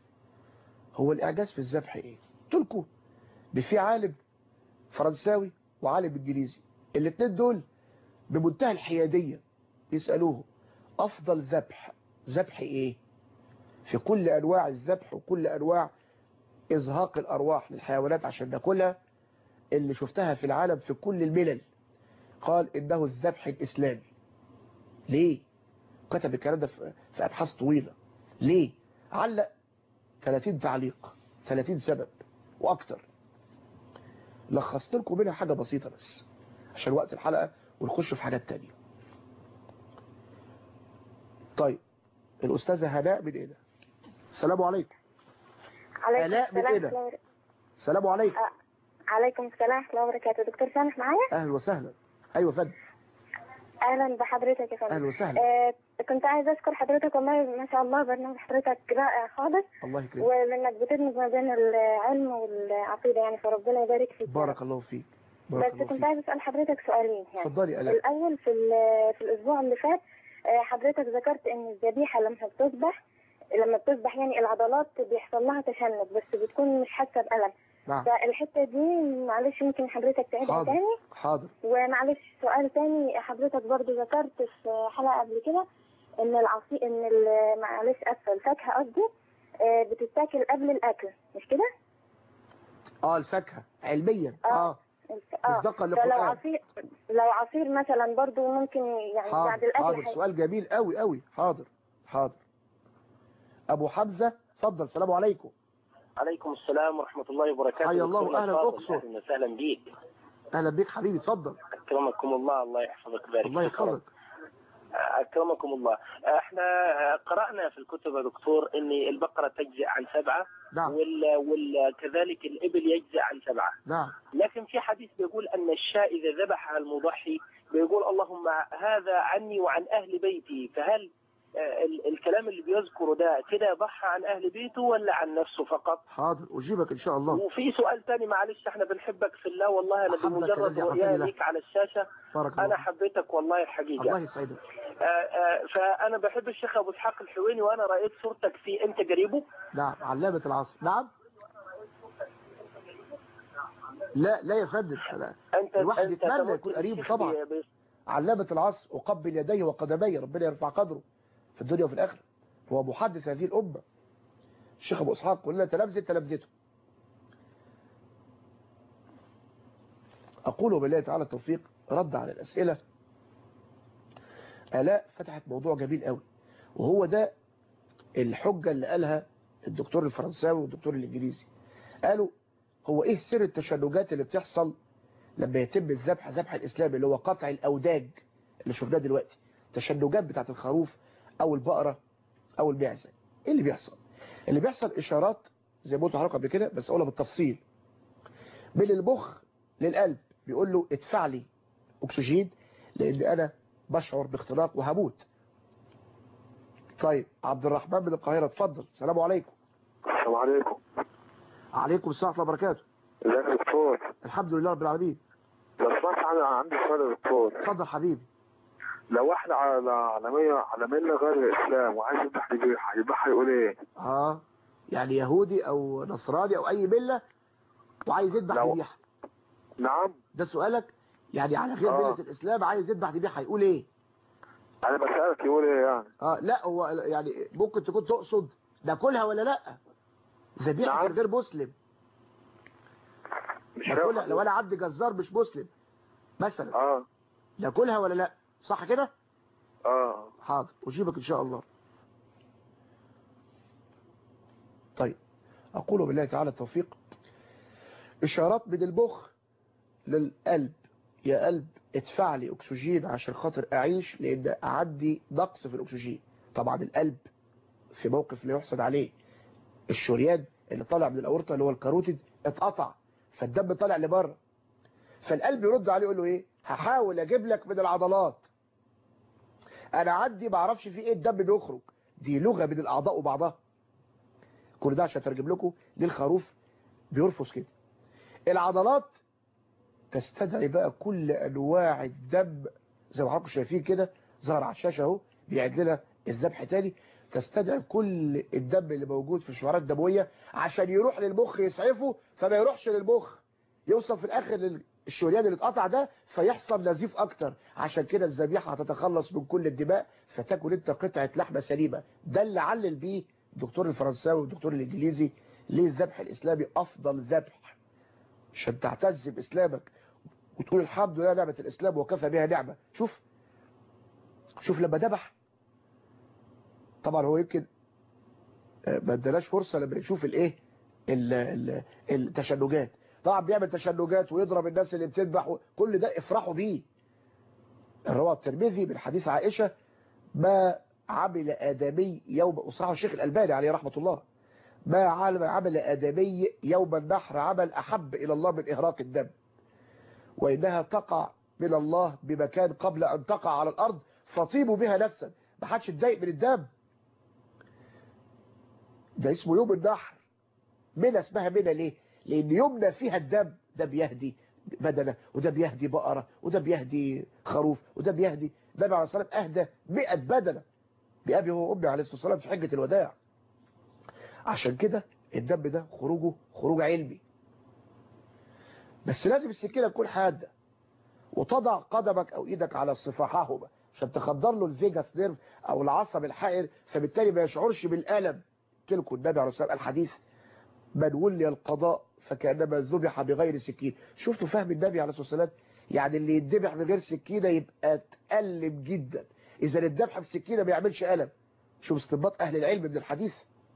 هو الإعجاز في الذبح إيه تلكوا في عالم فرنساوي وعالم إنجليزي الاثنين دول بمنتهى الحيادية يسألوه أفضل ذبح ذبح إيه في كل أنواع الذبح وكل أنواع ازهاق الارواح للحيوانات عشان ناكلها اللي شفتها في العالم في كل الملل قال انه الذبح الاسلامي ليه كتب الكلام ده في في ابحاث طويله ليه علق 30 تعليق 30 سبب واكتر لخصت لكم منها حاجه بسيطه بس عشان وقت الحلقه ونخش في حاجات تانية طيب الاستاذه هناء من ايه ده السلام عليكم عليكم آلاء من السلام إيه ده؟ ورحمة الله- السلام عليكم عليكم السلام ورحمة الله وبركاته دكتور سامح معايا اهلا وسهلا ايوه فندم أهلا بحضرتك يا فندم اهلا وسهلا آه كنت عايزة أشكر حضرتك والله ما شاء الله برنامج حضرتك رائع خالص الله يكرمك ولأنك بتدمج ما بين العلم والعقيدة يعني فربنا يبارك فيك بارك الله فيك بارك بس الله كنت فيك عايزة أسأل حضرتك سؤالين يعني اتفضلي يا الاء الأول في ال- في الأسبوع اللي فات آه، حضرتك ذكرت إن الذبيحة لما بتذبح لما بتذبح يعني العضلات بيحصل لها تشنج بس بتكون مش حاسة بألم نعم فالحتة دي معلش ممكن حضرتك تعيدها حاضر. تاني حاضر ومعلش سؤال تاني حضرتك برضو ذكرت في حلقة قبل كده ان العصير ان ال- معلش اسفه الفاكهة قصدي آه، بتتاكل قبل الاكل مش كده؟ اه الفاكهه علميا آه. اه الف- اه مصداقا فلو للقران عصير لو عصير مثلا برضو ممكن يعني بعد حاضر الاكل حاضر حي- سؤال جميل قوي قوي حاضر حاضر ابو حمزه اتفضل السلام عليكم عليكم السلام ورحمة الله وبركاته حيا الله دكتور وأهلا الفاضل، أقصر. أهلا وسهلا بيك اهلا بيك حبيبي اتفضل أكرمكم الله الله يحفظك ويبارك الله فيك يا رب. يحفظك أكرمكم الله احنا قرأنا في الكتب يا دكتور أن البقرة تجزئ عن سبعة نعم وال... وال... كذلك الإبل يجزئ عن سبعة نعم لكن في حديث بيقول أن الشاة إذا ذبحها المضحي بيقول اللهم هذا عني وعن أهل بيتي فهل آه، ال- الكلام اللي بيذكره ده كده ضحى عن أهل بيته ولا عن نفسه فقط حاضر اجيبك ان شاء الله وفي سؤال تاني معلش احنا بنحبك في الله والله انا أحبك بمجرد الذي أعطاني رؤيا له. ليك على الشاشه بارك الله انا فيك. حبيتك والله الحقيقه الله يسعدك آه، آه، فانا بحب الشيخ ابو اسحاق الحويني وانا رايت صورتك في انت قريبه نعم علامه العصر نعم لا لا يا فندم لا. انت الواحد انت يتمنى تمت يكون قريب الشيخ طبعا. ب- ب- علامة العصر أقبل يديه وقدميه ربنا يرفع قدره في الدنيا وفي الآخرة هو محدث هذه الأمة الشيخ أبو إسحاق قلنا تلامذة تلامذته أقول بالله تعالى التوفيق رد على الأسئلة آلاء فتحت موضوع جميل قوي وهو ده الحجة اللي قالها الدكتور الفرنساوي والدكتور الإنجليزي قالوا هو إيه سر التشنجات اللي بتحصل لما يتم الذبح ذبح الإسلامي اللي هو قطع الأوداج اللي شفناه دلوقتي تشنجات بتاعت الخروف أو البقرة أو المعزة إيه اللي بيحصل اللي بيحصل إشارات زي ما قلت لحضرتك قبل كده بس أقولها بالتفصيل من المخ للقلب بيقول له ادفع لي أكسجين لأن أنا بشعر باختناق وهموت طيب عبد الرحمن من القاهرة اتفضل السلام عليكم السلام عليكم عليكم السلام ورحمة الله وبركاته ازيك يا دكتور الحمد لله رب العالمين لو سمحت انا عندي سؤال يا دكتور اتفضل حبيبي لو واحد على على على مله غير الاسلام وعايز يذبح ذبيحه يذبحها يقول ايه؟ اه يعني يهودي او نصراني او اي مله وعايز يذبح لو- ذبيحه نعم ده سؤالك يعني على غير آه. مله الاسلام عايز يذبح ذبيحه يقول ايه انا بسالك يقول ايه يعني؟ اه لا هو يعني ممكن تكون تقصد ناكلها ولا لا ذبيحه نعم. غير مسلم مش ناكلها فاهم لو انا عبد جزار مش مسلم مثلا اه ناكلها ولا لا صح كده اه حاضر اجيبك ان شاء الله طيب اقول بالله تعالى التوفيق اشارات من المخ للقلب يا قلب ادفع لي اكسجين عشان خاطر اعيش لان اعدي نقص في الاكسجين طبعا القلب في موقف لا يحسد عليه الشريان اللي طالع من الاورطه اللي هو الكاروتيد اتقطع فالدم طالع لبره فالقلب يرد عليه يقول له ايه هحاول اجيب لك من العضلات انا عندي ما اعرفش في ايه الدم بيخرج دي لغه بين الاعضاء وبعضها كل ده عشان اترجم لكم ليه الخروف بيرفض كده العضلات تستدعي بقى كل انواع الدم زي ما حضراتكم شايفين كده ظهر على الشاشه اهو بيعد لنا الذبح تاني تستدعي كل الدم اللي موجود في الشعيرات الدمويه عشان يروح للمخ يسعفه فما يروحش للمخ يوصل في الاخر للشريان اللي اتقطع ده فيحصل نزيف اكتر عشان كده الذبيحه هتتخلص من كل الدماء فتاكل انت قطعه لحمه سليمه ده اللي علل بيه الدكتور الفرنساوي والدكتور الانجليزي ليه الذبح الإسلامي أفضل ذبح عشان تعتز بإسلامك وتقول الحمد لله نعمة الإسلام وكفى بها نعمة شوف شوف لما ذبح طبعا هو يمكن ما اداناش فرصة لما يشوف الايه ال- ال- التشنجات طبعا بيعمل تشنجات ويضرب الناس اللي بتذبح كل ده افرحوا بيه رواه الترمذي من حديث عائشة ما عمل آدمي يوم وصححه الشيخ الألباني عليه رحمة الله ما عمل عمل آدمي يوم النحر عمل أحب إلى الله من إهراق الدم وإنها تقع من الله بمكان قبل أن تقع على الأرض فطيبوا بها نفسا ما حدش اتضايق من الدم ده اسمه يوم النحر منى اسمها منى ليه لأن يومنا فيها الدم ده بيهدي بدنه وده بيهدي بقرة وده بيهدي خروف وده بيهدي النبي عليه الصلاة والسلام أهدى 100 بدنة بأبي هو وأمي عليه الصلاة والسلام في حجة الوداع عشان كده الدم ده خروجه خروج علمي بس لازم السكينة تكون حادة وتضع قدمك أو إيدك على صفاحهما عشان تخدر له الفيجاس نيرف أو العصب الحائر فبالتالي ما يشعرش بالألم كلكم النبي عليه الصلاة والسلام الحديث من ولي القضاء فكأنما ذبح بغير سكين شفتوا فهم النبي عليه الصلاة والسلام يعني اللي يتذبح بغير سكينة يبقى تألم جدا إذا الذبح بسكينة ما يعملش ألم شوف استنباط أهل العلم من الحديث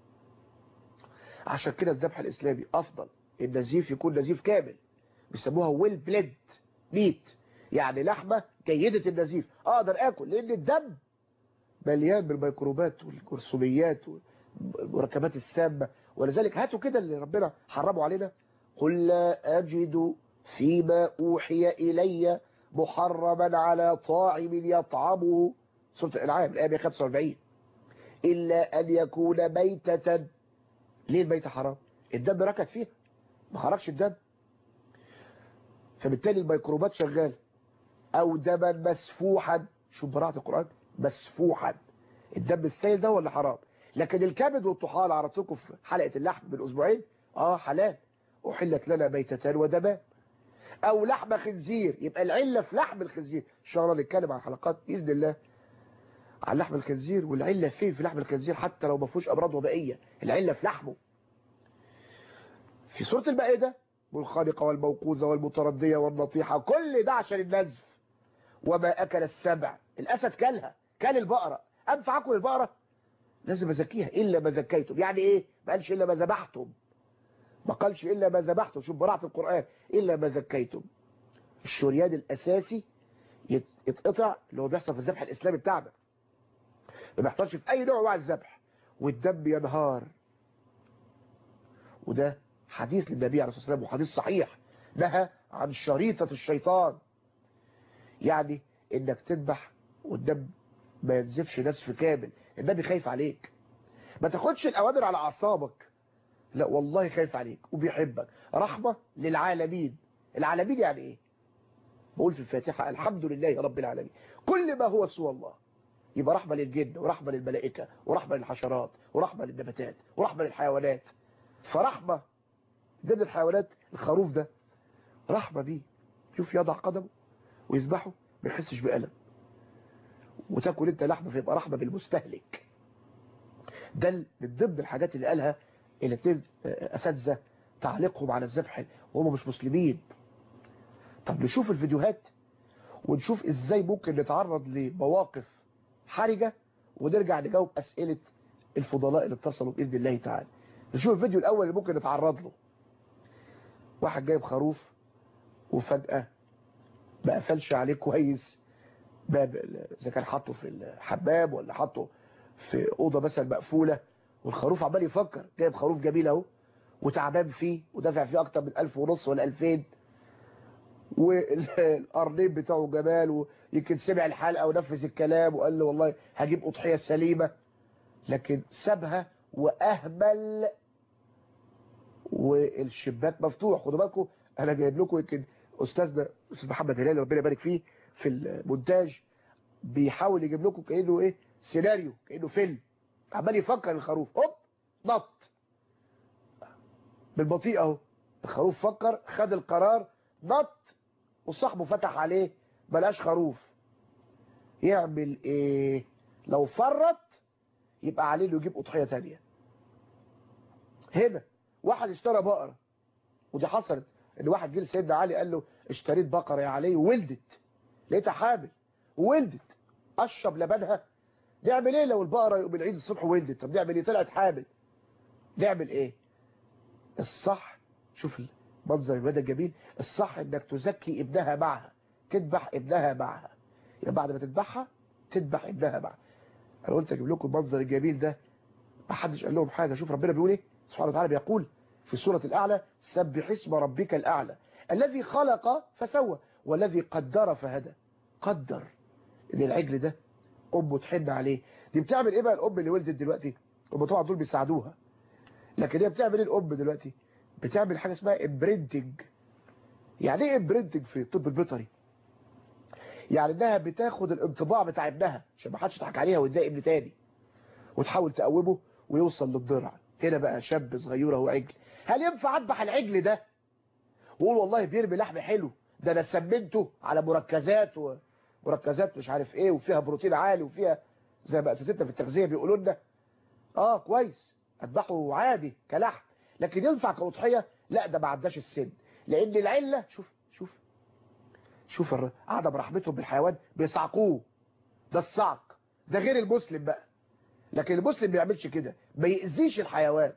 عشان كده الذبح الإسلامي أفضل النزيف يكون نزيف كامل بيسموها ويل بليد ميت يعني لحمة جيدة النزيف أقدر أكل لأن الدم مليان بالميكروبات والجرثوميات والمركبات السامة ولذلك هاتوا كده اللي ربنا حرموا علينا قل لا أجد فيما أوحي إلي محرما على طاعم يطعمه سورة الأنعام الآية 145 إلا أن يكون ميتة ليه الميتة حرام الدم ركت فيها ما خرجش الدم فبالتالي الميكروبات شغالة أو دما مسفوحا شوف براعة القرآن مسفوحا الدم السائل ده ولا حرام لكن الكبد والطحال عرفتكم في حلقة اللحم من أسبوعين اه حلال أحلت لنا ميتتان ودمان أو لحم خنزير يبقى العلة في لحم الخنزير إن شاء الله نتكلم عن حلقات بإذن الله عن لحم الخنزير والعلة فين في لحم الخنزير حتى لو ما فيهوش أمراض وبائية العلة في لحمه في سورة المائدة والخانقة والموقوذة والمتردية والنطيحة كل ده عشان النزف وما أكل السبع الأسد كلها كل البقرة أنفع أكل البقرة لازم أزكيها إلا ما زكيتم يعني إيه ما قالش إلا ما ذبحتم ما قالش إلا ما ذبحتم شوف براعة القرآن إلا ما زكيتم الشريان الأساسي يتقطع اللي هو بيحصل في الذبح الإسلامي بتاعنا ما بيحصلش في أي نوع من الذبح والدم ينهار وده حديث للنبي عليه الصلاة والسلام وحديث صحيح نهى عن شريطة الشيطان يعني انك تذبح والدم ما ينزفش نزف كامل النبي خايف عليك ما تاخدش الاوامر على اعصابك لا والله خايف عليك وبيحبك رحمة للعالمين العالمين يعني ايه بقول في الفاتحة الحمد لله رب العالمين كل ما هو سوى الله يبقى رحمة للجن ورحمة للملائكة ورحمة للحشرات ورحمة للنباتات ورحمة للحيوانات فرحمة ضمن الحيوانات الخروف ده رحمة بيه شوف يضع قدمه ويذبحه ما يحسش بألم وتاكل انت لحمه فيبقى رحمه بالمستهلك ده من ضمن الحاجات اللي قالها الاثنين اساتذه تعليقهم على الذبح وهم مش مسلمين طب نشوف الفيديوهات ونشوف ازاي ممكن نتعرض لمواقف حرجه ونرجع نجاوب اسئله الفضلاء اللي اتصلوا باذن الله تعالى نشوف الفيديو الاول اللي ممكن نتعرض له واحد جايب خروف وفجاه ما قفلش عليه كويس باب اذا كان حاطه في الحمام ولا حاطه في اوضه مثلا مقفوله والخروف عمال يفكر جايب خروف جميل اهو وتعبان فيه ودافع فيه اكتر من 1000 ونص ولا 2000 والقرنين بتاعه جمال ويمكن سمع الحلقه ونفذ الكلام وقال له والله هجيب اضحيه سليمه لكن سابها واهمل والشباك مفتوح خدوا بالكم انا جايب لكم يمكن استاذنا استاذ محمد هلال ربنا يبارك فيه في المونتاج بيحاول يجيب لكم كانه ايه سيناريو كانه فيلم عمال يفكر الخروف هوب نط بالبطيء اهو الخروف فكر خد القرار نط وصاحبه فتح عليه بلاش خروف يعمل ايه لو فرط يبقى عليه انه يجيب اضحيه ثانيه هنا واحد اشترى بقرة ودي حصلت ان واحد جه لسيدنا علي قال له اشتريت بقرة يا علي وولدت لقيتها حامل وولدت اشرب لبنها نعمل ايه لو البقرة يوم العيد الصبح ولدت طب نعمل ايه طلعت حامل نعمل ايه الصح شوف المنظر الواد الجميل الصح انك تزكي ابنها معها تذبح ابنها معها يعني بعد ما تذبحها تذبح ابنها معها انا قلت اجيب لكم المنظر الجميل ده ما حدش قال لهم حاجه شوف ربنا بيقول ايه سبحانه وتعالى بيقول في سوره الاعلى سبح اسم ربك الاعلى الذي خلق فسوى والذي قدر فهدى قدر ان العجل ده امه تحن عليه دي بتعمل ايه بقى الام اللي ولدت دلوقتي هم طبعا دول بيساعدوها لكن هي بتعمل ايه الام دلوقتي بتعمل حاجه اسمها امبرنتنج يعني ايه امبرنتنج في الطب البيطري يعني انها بتاخد الانطباع بتاع ابنها عشان ما حدش يضحك عليها وتلاقي ابن تاني وتحاول تقومه ويوصل للضرع هنا بقى شاب صغير اهو عجل هل ينفع اذبح العجل ده واقول والله بيرمي لحم حلو ده انا سمنته على مركزات ومركزات مش عارف ايه وفيها بروتين عالي وفيها زي ما اساتذتنا في التغذيه بيقولوا لنا اه كويس اذبحه عادي كلحم لكن ينفع كأضحية لا ده ما عداش السن لان العله شوف شوف شوف الر- عدم رحمتهم بالحيوان بيصعقوه ده الصعق ده غير المسلم بقى لكن المسلم ما بيعملش كده ما يأذيش الحيوان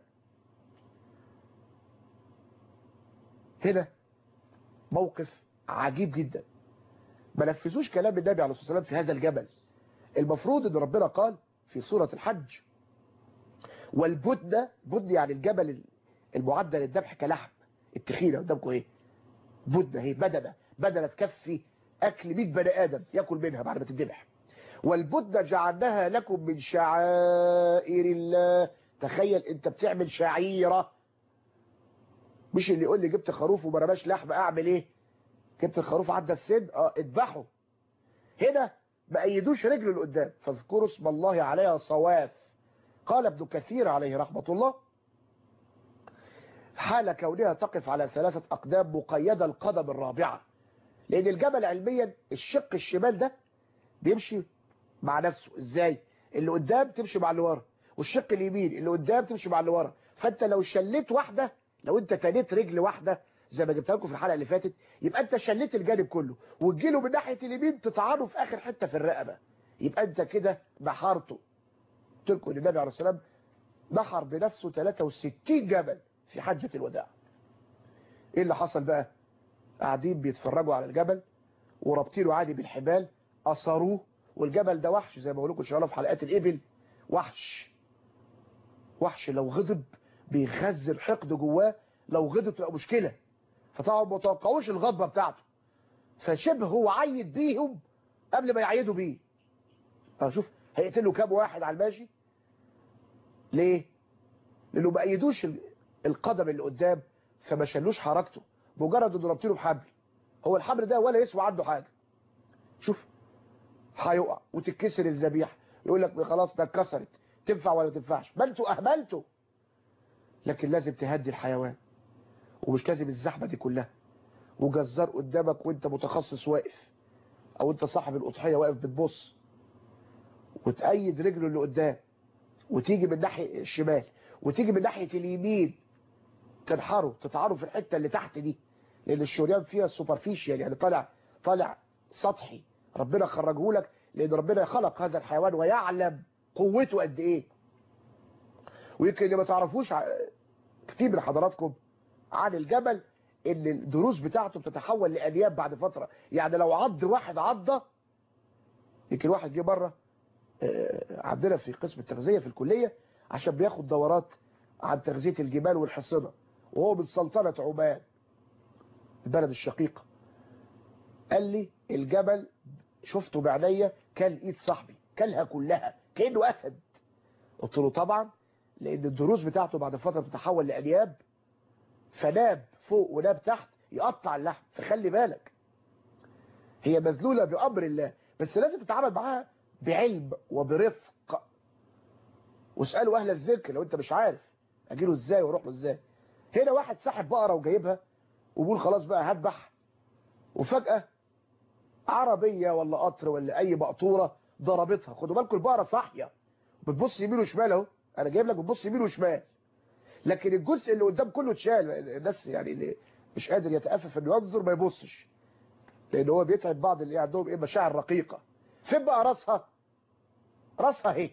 هنا موقف عجيب جدا ما نفذوش كلام النبي عليه الصلاة والسلام في هذا الجبل المفروض ان ربنا قال في سورة الحج والبدن بدن يعني الجبل المعدل للذبح كلحم التخينة قدامكم ايه بدنة هي بدنة بدنة تكفي اكل 100 بني ادم ياكل منها بعد ما تتذبح والبدن جعلناها لكم من شعائر الله تخيل انت بتعمل شعيرة مش اللي يقول لي جبت خروف وما رماش لحم اعمل ايه جبت الخروف عدى السن اه اذبحه هنا ما ايدوش رجله لقدام فاذكروا اسم الله عليها صواف قال ابن كثير عليه رحمة الله حال كونها تقف على ثلاثة أقدام مقيدة القدم الرابعة لأن الجبل علميا الشق الشمال ده بيمشي مع نفسه ازاي اللي قدام تمشي مع اللي ورا والشق اليمين اللي قدام تمشي مع اللي ورا فانت لو شليت واحدة لو انت تنيت رجل واحدة زي ما جبتها لكم في الحلقة اللي فاتت يبقى انت شليت الجانب كله وتجيله من ناحية اليمين تطعنه في اخر حتة في الرقبة يبقى انت كده نحرته قلت لكم ان النبي عليه الصلاه والسلام نحر بنفسه 63 جبل في حجة الوداع ايه اللي حصل بقى قاعدين بيتفرجوا على الجبل ورابطينه عادي بالحبال اثروه والجبل ده وحش زي ما بقول لكم ان شاء الله في حلقات الابل وحش وحش لو غضب بيخزن حقد جواه لو غضب تبقى مشكله فطبعا ما توقعوش الغضبه بتاعته فشبه هو عيد بيهم قبل ما يعيدوا بيه اه شوف هيقتلوا كام واحد على الماشي ليه لانه ما ايدوش ال- القدم اللي قدام فما شلوش حركته مجرد انه رابطينه بحبل هو الحبل ده ولا يسوى عنده حاجه شوف هيقع وتتكسر الذبيحه يقول لك خلاص ده اتكسرت تنفع ولا تنفعش ما انتوا اهملتوا لكن لازم تهدي الحيوان ومش لازم الزحمه دي كلها وجزار قدامك وانت متخصص واقف او انت صاحب الاضحيه واقف بتبص وتأيد رجله اللي قدام وتيجي من ناحية الشمال وتيجي من ناحية اليمين تنحره تتعره في الحتة اللي تحت دي لان الشريان فيها السوبرفيشيال يعني طالع طالع سطحي ربنا خرجه لك لان ربنا خلق هذا الحيوان ويعلم قوته قد ايه ويمكن اللي ما تعرفوش ع- كتير من حضراتكم عن الجبل ان الدروس بتاعته بتتحول لانياب بعد فترة يعني لو عض واحد عضة يمكن واحد جه بره آه، عندنا في قسم التغذية في الكلية عشان بياخد دورات عن تغذية الجبال والحصنة وهو من سلطنة عمان البلد الشقيقة قال لي الجبل شفته بعينيا كان ايد صاحبي كلها كلها كأنه أسد قلت له طبعا لأن الدروس بتاعته بعد فترة بتتحول لأنياب فناب فوق وناب تحت يقطع اللحم فخلي بالك هي مذلولة بأمر الله بس لازم تتعامل معاها بعلم وبرفق واسألوا أهل الذكر لو أنت مش عارف أجيله إزاي وأروح له إزاي هنا واحد ساحب بقرة وجايبها وبيقول خلاص بقى هذبح وفجأة عربية ولا قطر ولا أي مقطورة ضربتها خدوا بالكم البقرة صاحية بتبص يمين وشمال اهو أنا جايب لك بتبص يمين وشمال لكن الجزء اللي قدام كله اتشال الناس يعني اللي مش قادر يتأفف انه ينظر ما يبصش لان هو بيتعب بعض اللي عندهم ايه مشاعر رقيقة فين بقى راسها راسها اهي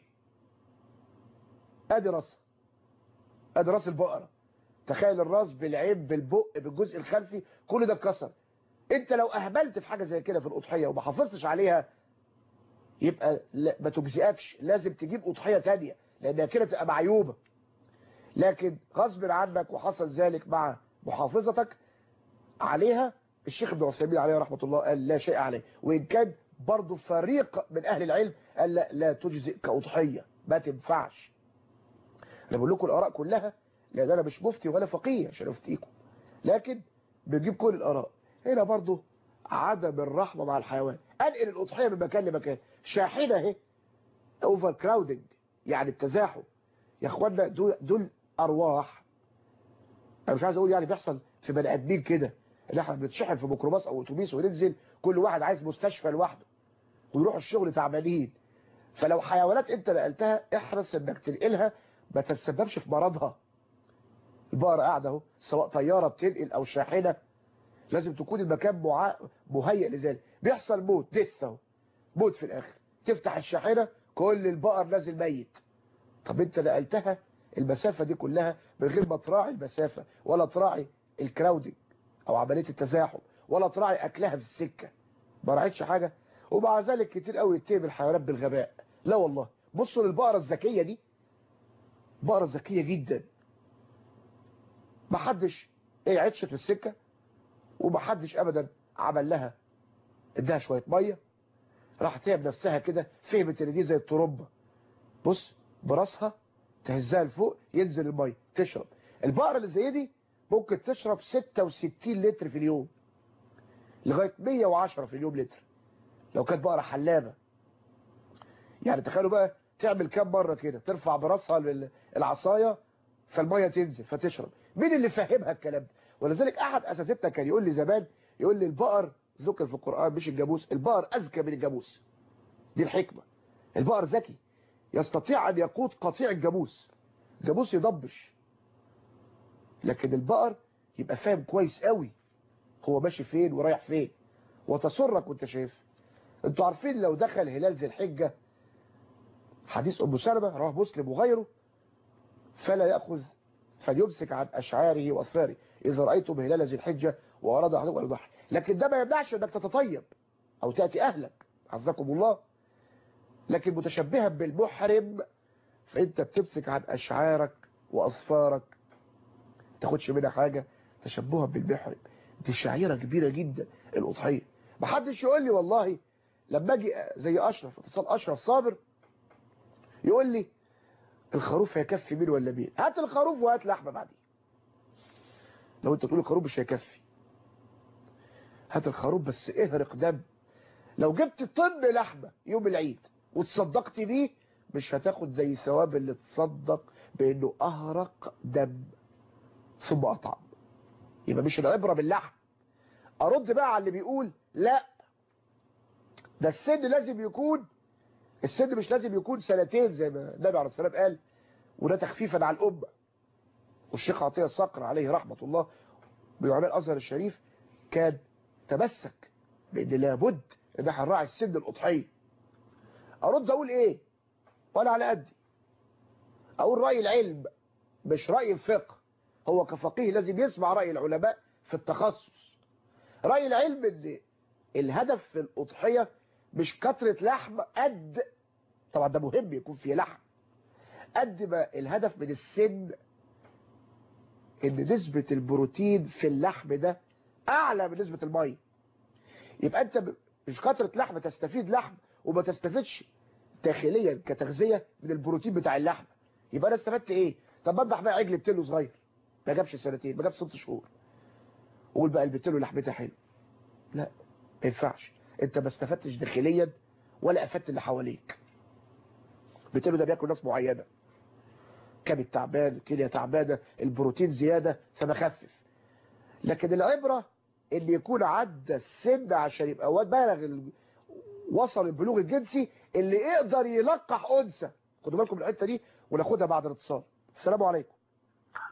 ادي راسها ادي راس البقرة تخيل الراس بالعين بالبق بالجزء الخلفي كل ده اتكسر انت لو اهملت في حاجة زي كده في الاضحية وما حافظتش عليها يبقى لا ما تجزئكش لازم تجيب اضحية تانية لانها كده تبقى معيوبة لكن غصب عنك وحصل ذلك مع محافظتك عليها الشيخ ابن عثيمين عليه رحمة الله قال لا شيء عليه وإن كان برضه فريق من أهل العلم قال لا, لا تجزئ كأضحية ما تنفعش أنا بقول لكم الآراء كلها لأن أنا مش مفتي ولا فقيه عشان أفتيكم لكن بنجيب كل الآراء هنا برضه عدم الرحمة مع الحيوان أنقل الأضحية من مكان لمكان شاحنة اهي اوفر كراودنج يعني التزاحم يا اخوانا دول, دول ارواح انا مش عايز اقول يعني بيحصل في بني ادمين كده ان احنا بنتشحن في ميكروباص او اتوبيس وننزل كل واحد عايز مستشفى لوحده ويروحوا الشغل تعبانين فلو حيوانات انت نقلتها احرص انك تنقلها ما تتسببش في مرضها البقرة قاعدة اهو سواء طيارة بتنقل او شاحنة لازم تكون المكان معا... مهيئ لذلك بيحصل موت دث اهو موت في الاخر تفتح الشاحنة كل البقر نازل ميت طب انت نقلتها المسافة دي كلها من غير ما تراعي المسافة ولا تراعي الكراودنج او عملية التزاحم ولا تراعي اكلها في السكة ما راعيتش حاجة ومع ذلك كتير قوي يتهم الحيوانات بالغباء لا والله بصوا للبقرة الذكية دي بقرة ذكية جدا ما حدش ايه عدشت في السكة وما حدش ابدا عمل لها اداها شوية مية راحت هي بنفسها كده فهمت ان دي زي الطرمبة بص براسها تهزها لفوق ينزل المية تشرب البقرة اللي زي دي ممكن تشرب 66 لتر في اليوم لغاية 110 في اليوم لتر لو كانت بقرة حلابة يعني تخيلوا بقى تعمل كام مرة كده ترفع براسها العصاية فالمية تنزل فتشرب مين اللي فهمها الكلام ده ولذلك احد اساتذتنا كان يقول لي زمان يقول لي البقر ذكر في القرآن مش الجاموس البقر اذكى من الجاموس دي الحكمة البقر ذكي يستطيع ان يقود قطيع الجاموس الجاموس يضبش لكن البقر يبقى فاهم كويس قوي هو ماشي فين ورايح فين وتسرك وانت شايف انتوا عارفين لو دخل هلال ذي الحجة حديث ام سلمة رواه مسلم وغيره فلا يأخذ فليمسك عن أشعاره وأصفاره إذا رأيتم هلال ذي الحجة وأراد أحدكم أن يضحي لكن ده ما يمنعش أنك تتطيب أو تأتي أهلك عزكم الله لكن متشبها بالمحرم فأنت بتمسك عن أشعارك وأصفارك تاخدش منها حاجة تشبها بالمحرم دي شعيرة كبيرة جدا الأضحية محدش يقول لي والله لما اجي زي أشرف اتصال أشرف صابر يقول لي الخروف هيكفي مين ولا مين هات الخروف وهات لحمة بعدين لو انت تقول الخروف مش هيكفي هات الخروف بس اهرق دم لو جبت طن لحمة يوم العيد وتصدقت بيه مش هتاخد زي ثواب اللي تصدق بانه اهرق دم ثم اطعم يبقى مش العبرة باللحم ارد بقى على اللي بيقول لا ده السن لازم يكون السن مش لازم يكون سنتين زي ما النبي عليه السلام قال وده تخفيفا على الأمة والشيخ عطية الصقر عليه رحمة الله بعلماء الأزهر الشريف كان تمسك بأن لابد ان احنا نراعي السن الأضحية أرد أقول إيه ولا على قدي أقول رأي العلم مش رأي الفقه هو كفقيه لازم يسمع رأي العلماء في التخصص رأي العلم ان الهدف في الأضحية مش كترة لحم قد طبعا ده مهم يكون فيه لحم قد ما الهدف من السن ان نسبة البروتين في اللحم ده اعلى من نسبة المية يبقى انت مش كترة لحم تستفيد لحم وما تستفيدش داخليا كتغذية من البروتين بتاع اللحم يبقى انا استفدت ايه طب بذبح بقى عجل بتلو صغير ما جابش سنتين ما جابش ست شهور قول بقى البتلو لحمتها حلو لا ما ينفعش انت ما استفدتش داخليا ولا افدت اللي حواليك بتقول ده بياكل ناس معينه كبد تعبان كليه تعبانه البروتين زياده فبخفف لكن العبره ان يكون عدى السن عشان يبقى واد بالغ ال... وصل البلوغ الجنسي اللي يقدر يلقح انثى خدوا بالكم من الحته دي وناخدها بعد الاتصال السلام عليكم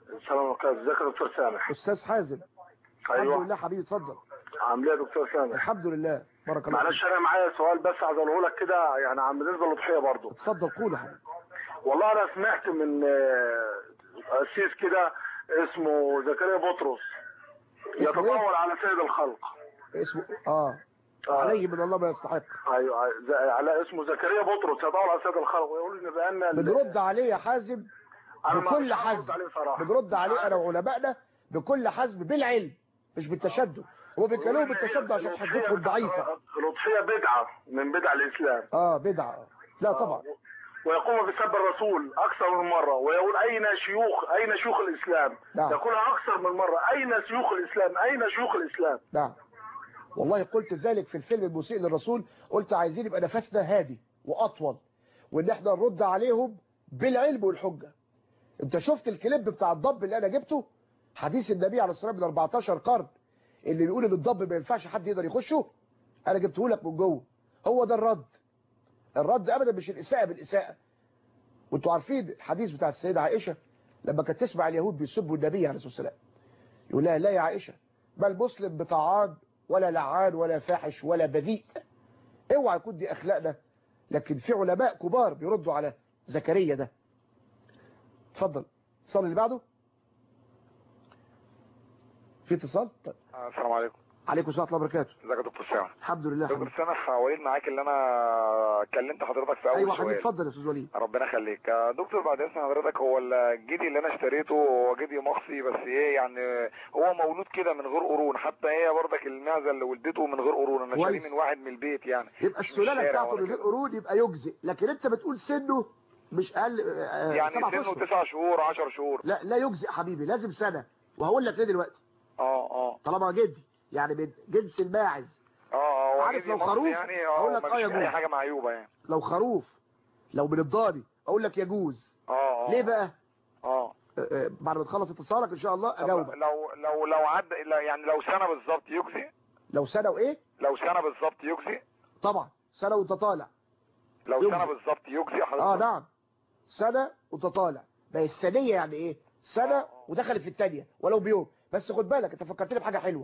السلام عليكم ازيك يا دكتور سامح استاذ حازم الحمد ايوه لله حبيبي اتفضل عامل ايه يا دكتور سامح الحمد لله بارك الله فيك معلش انا معايا سؤال بس عايز اقوله لك كده يعني عن بالنسبه للاضحيه برضه اتفضل قول يا حبيبي والله انا سمعت من آه، قسيس كده اسمه زكريا بطرس اسمه إيه؟ يتطاول على سيد الخلق اسمه اه آه. عليه من الله ما يستحق ايوه أيوة، ز- على اسمه زكريا بطرس يتطاول على سيد الخلق ويقول ان بان ال- بنرد عليه يا حازم أنا ما بكل مش عارف حزم أرد عليه صراحة. بنرد عليه انا وعلمائنا بكل حزم بالعلم مش بالتشدد هو بيتكلموا بالتشدد عشان حجتهم ضعيفه الاضحيه بدعه من بدع الاسلام اه بدعه لا طبعا ويقوم بسب الرسول اكثر من مره ويقول اين شيوخ اين شيوخ الاسلام نعم. يقولها اكثر من مره اين شيوخ الاسلام اين شيوخ الاسلام نعم والله قلت ذلك في الفيلم المسيء للرسول قلت عايزين يبقى نفسنا هادي واطول وان احنا نرد عليهم بالعلم والحجه انت شفت الكليب بتاع الضب اللي انا جبته حديث النبي عليه الصلاه والسلام من 14 قرن اللي بيقول ان الضب ما ينفعش حد يقدر يخشه انا جبته لك من جوه هو ده الرد الرد ابدا مش الاساءه بالاساءه وانتوا عارفين الحديث بتاع السيده عائشه لما كانت تسمع اليهود بيسبوا النبي عليه الصلاه والسلام يقول لها لا يا عائشه بل مسلم بطعان ولا لعان ولا فاحش ولا بذيء اوعى يكون دي اخلاقنا لكن في علماء كبار بيردوا على زكريا ده اتفضل اتصال اللي بعده في اتصال طيب. السلام عليكم عليكم السلام ورحمه الله وبركاته ازيك يا دكتور سامح الحمد لله دكتور حبيبي سامح وليد معاك اللي انا كلمت حضرتك في اول ايوه حبيبي سؤال اتفضل يا استاذ وليد ربنا يخليك يا دكتور بعد اذن حضرتك هو الجدي اللي انا اشتريته هو جدي مخصي بس ايه يعني هو مولود كده من غير قرون حتى هي برضك المعزه اللي ولدته من غير قرون انا كويس. شاريه من واحد من البيت يعني يبقى مش من السلاله الشارع بتاعته ولا من غير كده. قرون يبقى يجزئ لكن انت بتقول سنه مش اقل آه، يعني سبعة سنه اشهر تسع شهور 10 شهور لا لا يجزئ حبيبي لازم سنه وهقول لك ليه دلوقتي اه اه طالما جدي يعني من جنس الماعز اه اه هو عارف جدي لو مخصي خروف يعني أقول اه لك آه مفيش يجوز. اي حاجه معيوبه يعني لو خروف لو من الضاني اقول لك يجوز اه اه ليه بقى اه آه، آه، بعد ما تخلص اتصالك ان شاء الله طب اجاوبك لو لو لو عدى لا، يعني لو سنه بالظبط يجزي لو سنه وايه لو سنه بالظبط يجزي طبعا سنه وانت طالع لو يجزي. سنه بالظبط يجزي حضرتك اه نعم سنه وانت طالع ما هي الثانيه يعني ايه سنه ودخلت في الثانيه ولو بيوم بس خد بالك انت فكرتني بحاجه حلوه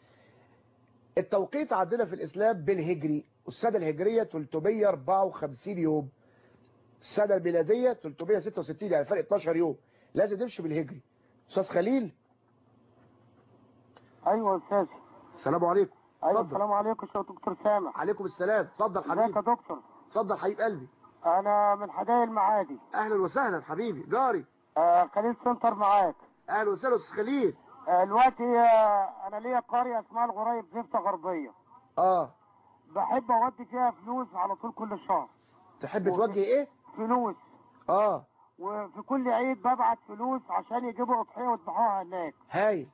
التوقيت عندنا في الاسلام بالهجري والسنه الهجريه 354 يوم السنه الميلاديه 366 يعني فرق 12 يوم لازم نمشي بالهجري استاذ خليل ايوه يا استاذ السلام عليكم ايوه اتفضل. السلام عليكم يا دكتور سامح عليكم السلام اتفضل ازيك حبيبي يا دكتور اتفضل حبيب قلبي انا من حدائق المعادي اهلا وسهلا حبيبي جاري آه خليل سنتر معاك اهلا وسهلا استاذ خليل آه دلوقتي آه انا ليا قريه اسمها الغريب زفته غربيه اه بحب اودي فيها فلوس على طول كل شهر تحب توجه ايه فلوس اه وفي كل عيد ببعت فلوس عشان يجيبوا اضحيه ويذبحوها هناك هايل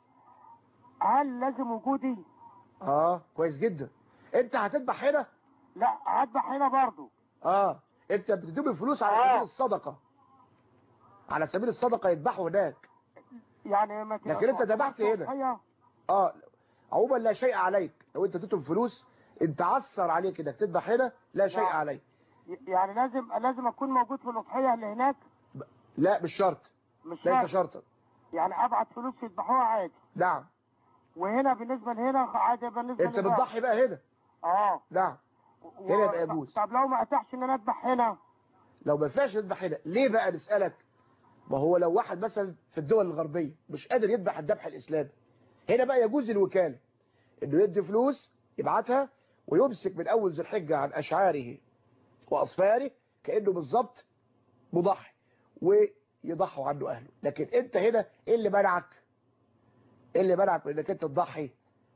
هل لازم وجودي اه كويس جدا انت هتذبح هنا لا هذبح هنا برضه اه انت بتديهم الفلوس على آه. سبيل الصدقه على سبيل الصدقه يذبحوا هناك يعني ما تبقاش لكن أنت ذبحت هنا. أضحية. اه عموما لا شيء عليك لو انت اديتهم فلوس انت عثر عليك انك تذبح هنا لا شيء نعم. عليك يعني لازم لازم اكون موجود في الاضحيه اللي هناك لا مش شرط مش ليس شرط شرطا يعني ابعت فلوس يذبحوها عادي نعم وهنا بالنسبه لهنا عادي بالنسبه انت لهنا. بتضحي بقى هنا اه نعم و- هنا يبقى يجوز. طب لو ما اتاحش ان انا اذبح هنا لو ما ينفعش تذبح هنا ليه بقى نسألك ما هو لو واحد مثلا في الدول الغربية مش قادر يذبح الذبح الإسلامي هنا بقى يجوز الوكالة انه يدي فلوس يبعتها ويمسك من أول ذي الحجة عن أشعاره وأصفاره كأنه بالظبط مضحي ويضحوا عنه أهله لكن أنت هنا إيه اللي منعك إيه اللي منعك من إنك أنت تضحي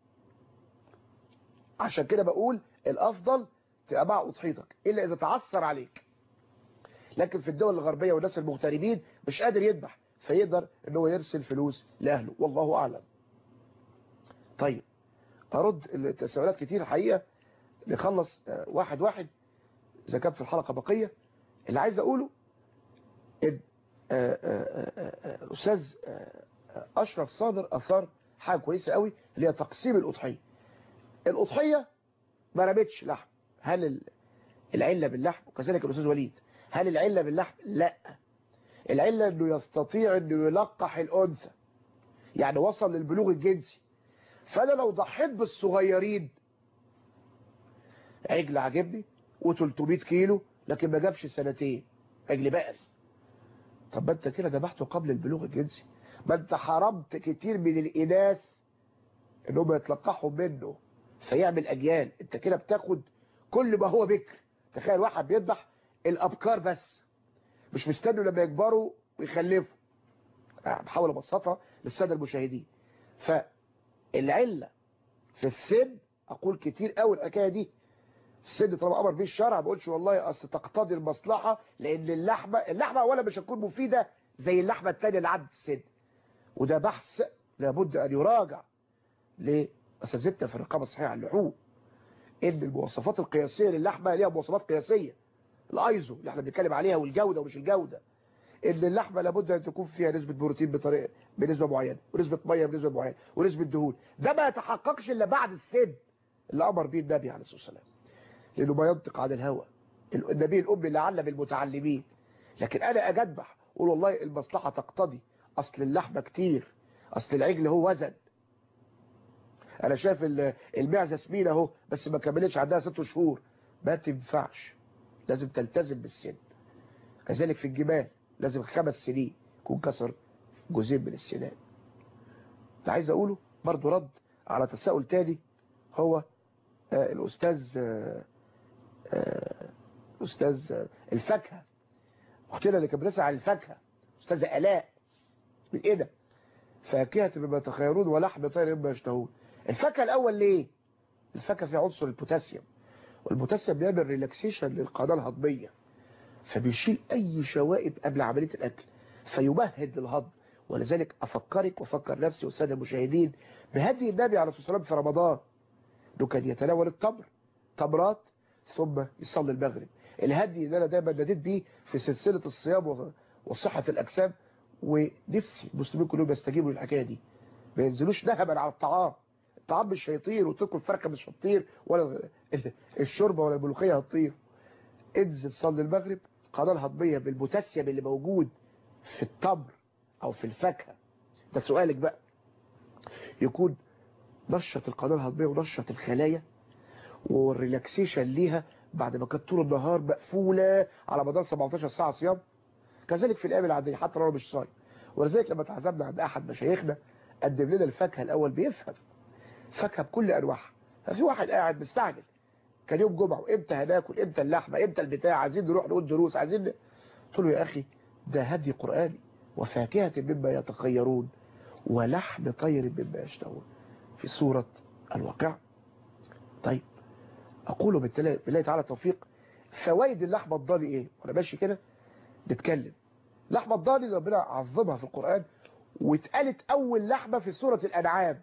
عشان كده بقول الأفضل تبقى مع أضحيتك إلا إذا تعثر عليك لكن في الدول الغربية والناس المغتربين مش قادر يذبح فيقدر ان هو يرسل فلوس لأهله والله أعلم طيب أرد التساؤلات كتير الحقيقة نخلص آه، واحد واحد إذا كان في الحلقة بقية اللي عايز أقوله إن آه، آه، آه، آه، الأستاذ آه، آه، أشرف صابر أثار حاجة كويسة قوي اللي هي تقسيم الأضحية الأضحية ما رمتش لحم هل ال- العلة باللحم وكذلك الأستاذ وليد هل العلة باللحم لا العلة انه يستطيع انه يلقح الانثى يعني وصل للبلوغ الجنسي فانا لو ضحيت بالصغيرين عجل عجبني و300 كيلو لكن ما جابش سنتين عجل بقري طب ما انت كده ذبحته قبل البلوغ الجنسي ما انت حرمت كتير من الاناث انهم يتلقحوا منه فيعمل اجيال انت كده بتاخد كل ما هو بكر تخيل واحد بيذبح الابكار بس مش مستنوا لما يكبروا ويخلفوا بحاول ابسطها للساده المشاهدين فالعله في السن اقول كتير قوي الحكايه دي السن طالما امر بيه الشرع ما بقولش والله اصل تقتضي المصلحه لان اللحمه اللحمه اولا مش هتكون مفيده زي اللحمه الثانيه اللي عدت السن وده بحث لابد ان يراجع لاساتذتنا في الرقابه الصحيه على اللحوم ان المواصفات القياسيه للحمه ليها مواصفات قياسيه الايزو اللي احنا بنتكلم عليها والجوده ومش الجوده ان اللحمه لابد ان تكون فيها نسبه بروتين بطريقه بنسبه معينه ونسبه ميه بنسبه معينه ونسبه دهون ده ما يتحققش الا بعد السن اللي امر به النبي عليه الصلاه والسلام لانه ما ينطق عن الهوى النبي الام اللي علم المتعلمين لكن انا اجدبح اقول والله المصلحه تقتضي اصل اللحمه كتير اصل العجل هو وزن انا شايف المعزه سمينه اهو بس ما كملتش عندها ست شهور ما تنفعش لازم تلتزم بالسن كذلك في الجمال لازم خمس سنين يكون كسر جزئين من السنان اللي عايز اقوله برضو رد على تساؤل تاني هو آه الاستاذ آه آه الاستاذ الفاكهه اختنا اللي كانت بتسال عن الفاكهه استاذه الاء من ايه ده فاكهه بما تخيرون ولحم طير مما يشتهون الفاكهه الاول ليه الفاكهه فيها عنصر البوتاسيوم والبوتاسيوم بيعمل ريلاكسيشن للقناه الهضميه فبيشيل اي شوائب قبل عمليه الاكل فيمهد للهضم ولذلك افكرك وافكر نفسي والساده المشاهدين بهدي النبي عليه الصلاه والسلام في رمضان انه كان يتناول التمر تمرات ثم يصلي المغرب الهدي اللي انا دايما ناديت بيه في سلسله الصيام وصحه الاجسام ونفسي المسلمين كلهم يستجيبوا للحكايه دي ما ينزلوش نهبا على الطعام الطعام مش هيطير وتاكل فرخه مش هتطير ولا الشوربه ولا الملوخيه هتطير انزل صلي المغرب القناه الهضميه بالبوتاسيوم اللي موجود في التمر او في الفاكهه ده سؤالك بقى يكون نشط القناه الهضميه ونشط الخلايا والريلاكسيشن ليها بعد ما كانت طول النهار مقفوله على مدار 17 ساعه صيام كذلك في الايام العاديه حتى لو مش صايم ولذلك لما تعزمنا عند احد مشايخنا قدم لنا الفاكهه الاول بيفهم فاكهه بكل انواعها ففي واحد قاعد مستعجل كان يوم جمعه وامتى هناكل امتى اللحمه امتى البتاع عايزين نروح نقول دروس عايزين قلت له يا اخي ده هدي قراني وفاكهه مما يتخيرون ولحم طير مما يشتهون في سوره الواقع طيب اقول بالله تعالى التوفيق فوائد اللحمه الضاني ايه وانا ماشي كده نتكلم لحمه الضاني ربنا عظمها في القران واتقالت اول لحمه في سوره الانعام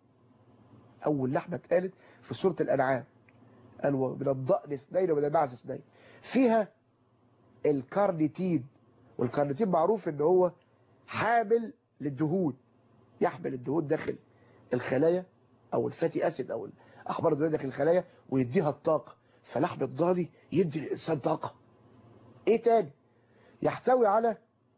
اول لحمه اتقالت في سوره الانعام قال من الضأن اثنين ومن المعز اثنين فيها الكارنيتين والكارنيتين معروف ان هو حامل للدهون يحمل الدهون داخل الخلايا او الفاتي اسيد او الاحمار الدهون داخل الخلايا ويديها الطاقه فلحم الضاني يدي الانسان طاقه ايه تاني يحتوي على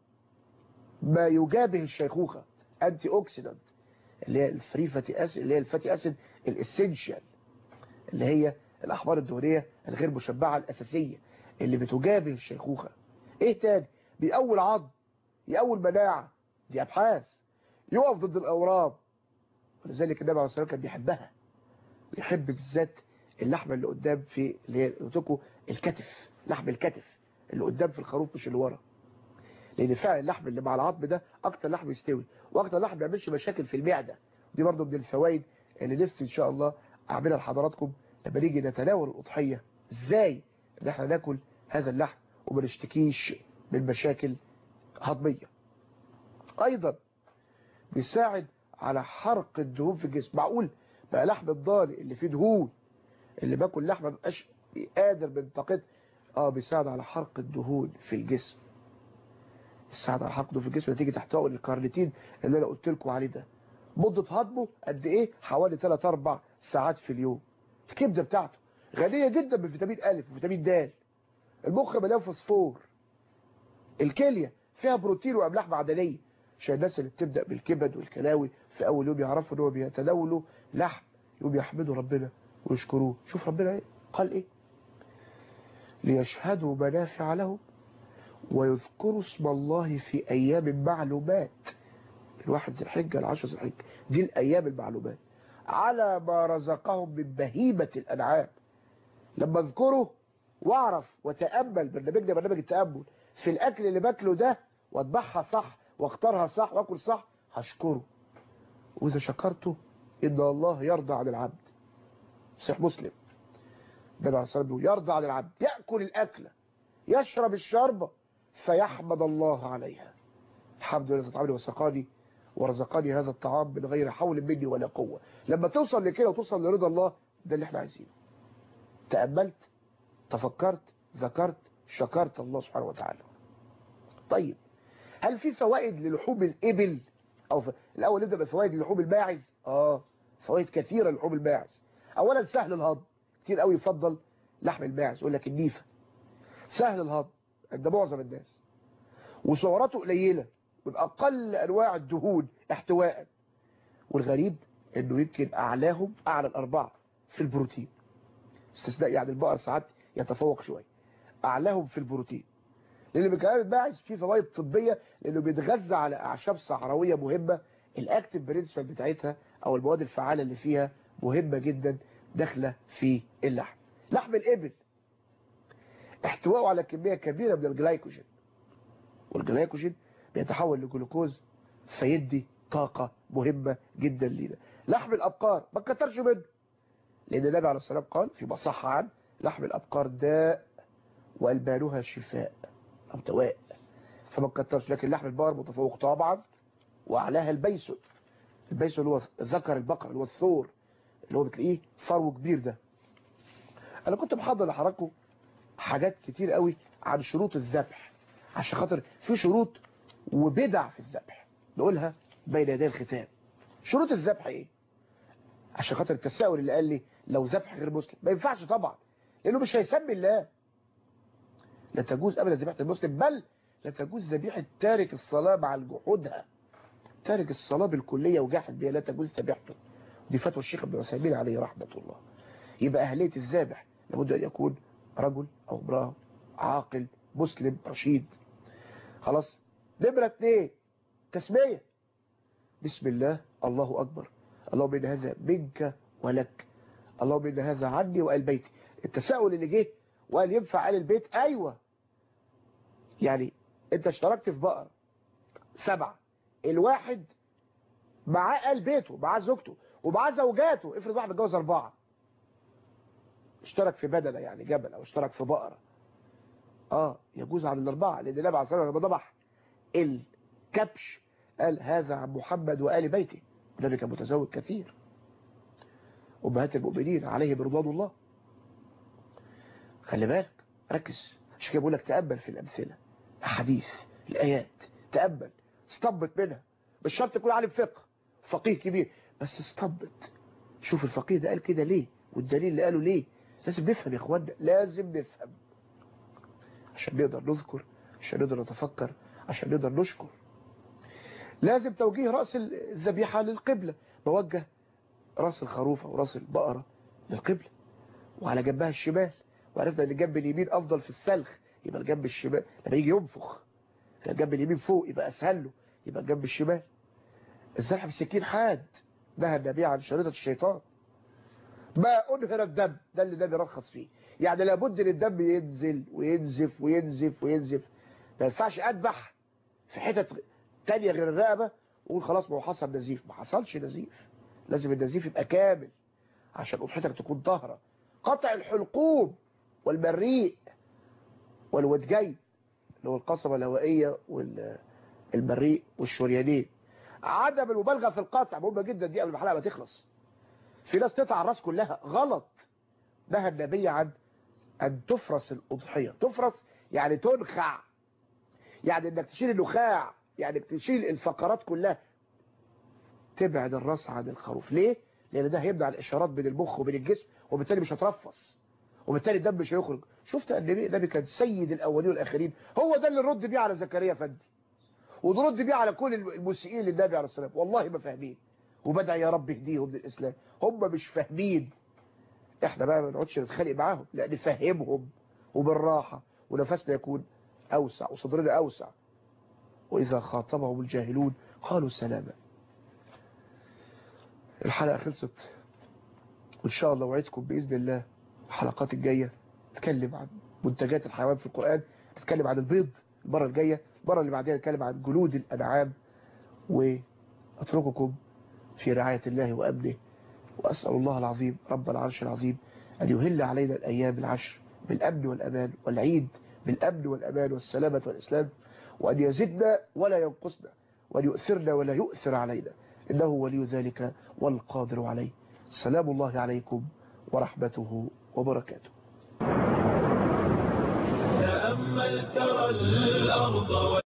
ما يجابه الشيخوخه انتي اوكسيدانت اللي هي الفري فاتي اسيد اللي هي الفاتي اسيد الاسينشال اللي هي الاحمار الدهنيه الغير مشبعه الاساسيه اللي بتجابه الشيخوخه ايه تاني بيقوي العظم يقوي المناعه دي ابحاث يقف ضد الاورام ولذلك النبي عليه الصلاه والسلام كان بيحبها بيحب بالذات اللحمه اللي قدام في اللي هي قلت الكتف لحم الكتف اللي قدام في الخروف مش اللي ورا لان فعلا اللحم اللي مع العظم ده اكتر لحم يستوي واكتر لحم ما بيعملش مشاكل في المعده دي برضه من الفوائد اللي نفسي ان شاء الله اعملها لحضراتكم لما نيجي نتناول الاضحيه ازاي ان احنا ناكل هذا اللحم وما نشتكيش من مشاكل هضميه ايضا بيساعد على حرق الدهون في الجسم معقول بقى لحم الضاني اللي فيه دهون اللي باكل لحمه ما بقاش قادر من طاقته اه بيساعد على حرق الدهون في الجسم بيساعد على حرق الدهون في الجسم نتيجه تحتوي الكارنيتين اللي انا قلت لكم عليه ده مده هضمه قد ايه حوالي 3 4 ساعات في اليوم الكبده بتاعته غنيه جدا بفيتامين ا وفيتامين د المخ مليان فوسفور الكليه فيها بروتين واملاح معدنيه عشان الناس اللي بتبدا بالكبد والكلاوي في اول يوم يعرفوا ان هو بيتناولوا لحم يقوم يحمدوا ربنا ويشكروه شوف ربنا ايه قال ايه ليشهدوا منافع لهم ويذكروا اسم الله في ايام معلومات الواحد ذي الحجه العشر ذي الحجه دي الايام المعلومات على ما رزقهم من بهيمه الانعام لما اذكره واعرف وتامل برنامجنا برنامج التامل في الاكل اللي باكله ده واذبحها صح واختارها صح واكل صح هشكره واذا شكرته ان الله يرضى عن العبد صحيح مسلم النبي عليه الصلاه والسلام يرضى عن العبد ياكل الاكله يشرب الشربه فيحمد الله عليها الحمد لله تطعمني وسقاني ورزقني هذا الطعام من غير حول مني ولا قوه لما توصل لكده وتوصل لرضا الله ده اللي احنا عايزينه تاملت تفكرت ذكرت شكرت الله سبحانه وتعالى طيب هل في فوائد للحوم الإبل أو ف... الأول نبدأ بفوائد للحوم الماعز آه فوائد كثيرة للحوم الماعز أولا سهل الهضم كتير قوي يفضل لحم الماعز يقول لك النيفة سهل الهضم عند معظم الناس وسعراته قليلة من أقل أنواع الدهون احتواء والغريب إنه يمكن أعلاهم أعلى الأربعة في البروتين استثناء يعني البقر ساعات يتفوق شوية أعلاهم في البروتين لان بكلام الباعث فيه فوائد طبيه لانه بيتغذى على اعشاب صحراويه مهمه الاكتيف برنسبل بتاعتها او المواد الفعاله اللي فيها مهمه جدا داخله في اللحم لحم الابل احتوائه على كميه كبيره من الجلايكوجين والجلايكوجين بيتحول لجلوكوز فيدي طاقه مهمه جدا لينا لحم الابقار ما تكترش منه لان النبي عليه الصلاه والسلام قال فيما صح عن لحم الابقار داء والبانها شفاء او دواء فما تكترش لكن لحم البقر متفوق طبعا واعلاها البيسون البيسون اللي هو ذكر البقر اللي هو الثور اللي هو بتلاقيه فرو كبير ده انا كنت محضر لحضراتكم حاجات كتير قوي عن شروط الذبح عشان خاطر في شروط وبدع في الذبح نقولها بين يدي الختام شروط الذبح ايه عشان خاطر التساؤل اللي قال لي لو ذبح غير مسلم ما ينفعش طبعا لانه مش هيسمي الله لا تجوز ابدا ذبيحه المسلم بل لا تجوز ذبيحه تارك الصلاه مع جحودها تارك الصلاه بالكليه وجاحد بها لا تجوز ذبيحته دي فتوى الشيخ ابن عثيمين عليه رحمه الله يبقى اهليه الذابح لابد ان يكون رجل او امراه عاقل مسلم رشيد خلاص نمره اثنين تسميه بسم الله الله اكبر اللهم ان هذا منك ولك اللهم ان هذا عني وآل بيتي التساؤل اللي جه وقال ينفع آل البيت ايوه يعني انت اشتركت في بقرة سبعة الواحد معاه آل بيته معاه زوجته ومعاه زوجاته افرض واحد متجوز أربعة اشترك في بدنة يعني جبل أو اشترك في بقرة اه يجوز عن الأربعة لأن النبي عليه الصلاة والسلام لما ذبح الكبش قال هذا عن محمد وآل بيته النبي كان متزوج كثير أمهات المؤمنين عليه برضوان الله خلي بالك ركز عشان كده بقول لك تأمل في الأمثلة الحديث الآيات تأمل استنبط منها مش شرط تكون عالم فقه فقيه كبير بس استنبط شوف الفقيه ده قال كده ليه والدليل اللي قاله ليه لازم نفهم يا اخوانا لازم نفهم عشان نقدر نذكر عشان نقدر نتفكر عشان نقدر نشكر لازم توجيه رأس الذبيحة للقبلة بوجه رأس الخروف أو رأس البقرة للقبلة وعلى جنبها الشمال وعرفنا ان الجنب اليمين افضل في السلخ يبقى الجنب الشمال لما يجي ينفخ الجنب اليمين فوق يبقى اسهل له يبقى الجنب الشمال الذبح بالسكين حاد نهى النبي عن شريطة الشيطان ما انهر الدم ده اللي النبي رخص فيه يعني لابد ان الدم ينزل وينزف وينزف وينزف ما ينفعش اذبح في حتت تانية غير الرقبة وقول خلاص ما هو حصل نزيف ما حصلش نزيف لازم النزيف يبقى كامل عشان اضحيتك تكون طاهرة قطع الحلقوم والبريء والودجين اللي هو القصبة الهوائية والبريء والشريانين عدم المبالغة في القطع مهمة جدا دي قبل ما الحلقة ما تخلص في ناس تقطع الراس كلها غلط نهى النبي عن أن تفرس الأضحية تفرس يعني تنخع يعني انك تشيل النخاع يعني انك تشيل الفقرات كلها تبعد الراس عن الخروف ليه؟ لأن ده هيمنع الإشارات بين المخ وبين الجسم وبالتالي مش هترفص وبالتالي الدم مش هيخرج شفت النبي النبي كان سيد الأولين والآخرين هو ده اللي نرد بيه على زكريا فندي ونرد بيه على كل المسيئين للنبي عليه الصلاة والسلام والله ما فاهمين وبدعي يا رب اهديهم للإسلام هم مش فاهمين احنا بقى ما نقعدش نتخانق معاهم لا نفهمهم وبالراحة ونفسنا يكون أوسع وصدرنا أوسع وإذا خاطبهم الجاهلون قالوا سلاما الحلقة خلصت وإن شاء الله وعدكم بإذن الله الحلقات الجاية نتكلم عن منتجات الحيوان في القرآن نتكلم عن البيض المرة الجاية المرة اللي بعدها نتكلم عن جلود الأنعام وأترككم في رعاية الله وأمنه وأسأل الله العظيم رب العرش العظيم أن يهل علينا الأيام العشر بالأمن والأمان والعيد بالأمن والأمان والسلامة والإسلام وأن يزدنا ولا ينقصنا وأن يؤثرنا ولا يؤثر علينا إنه ولي ذلك والقادر عليه سلام الله عليكم ورحمته وبركاته تأمل ترى الأرض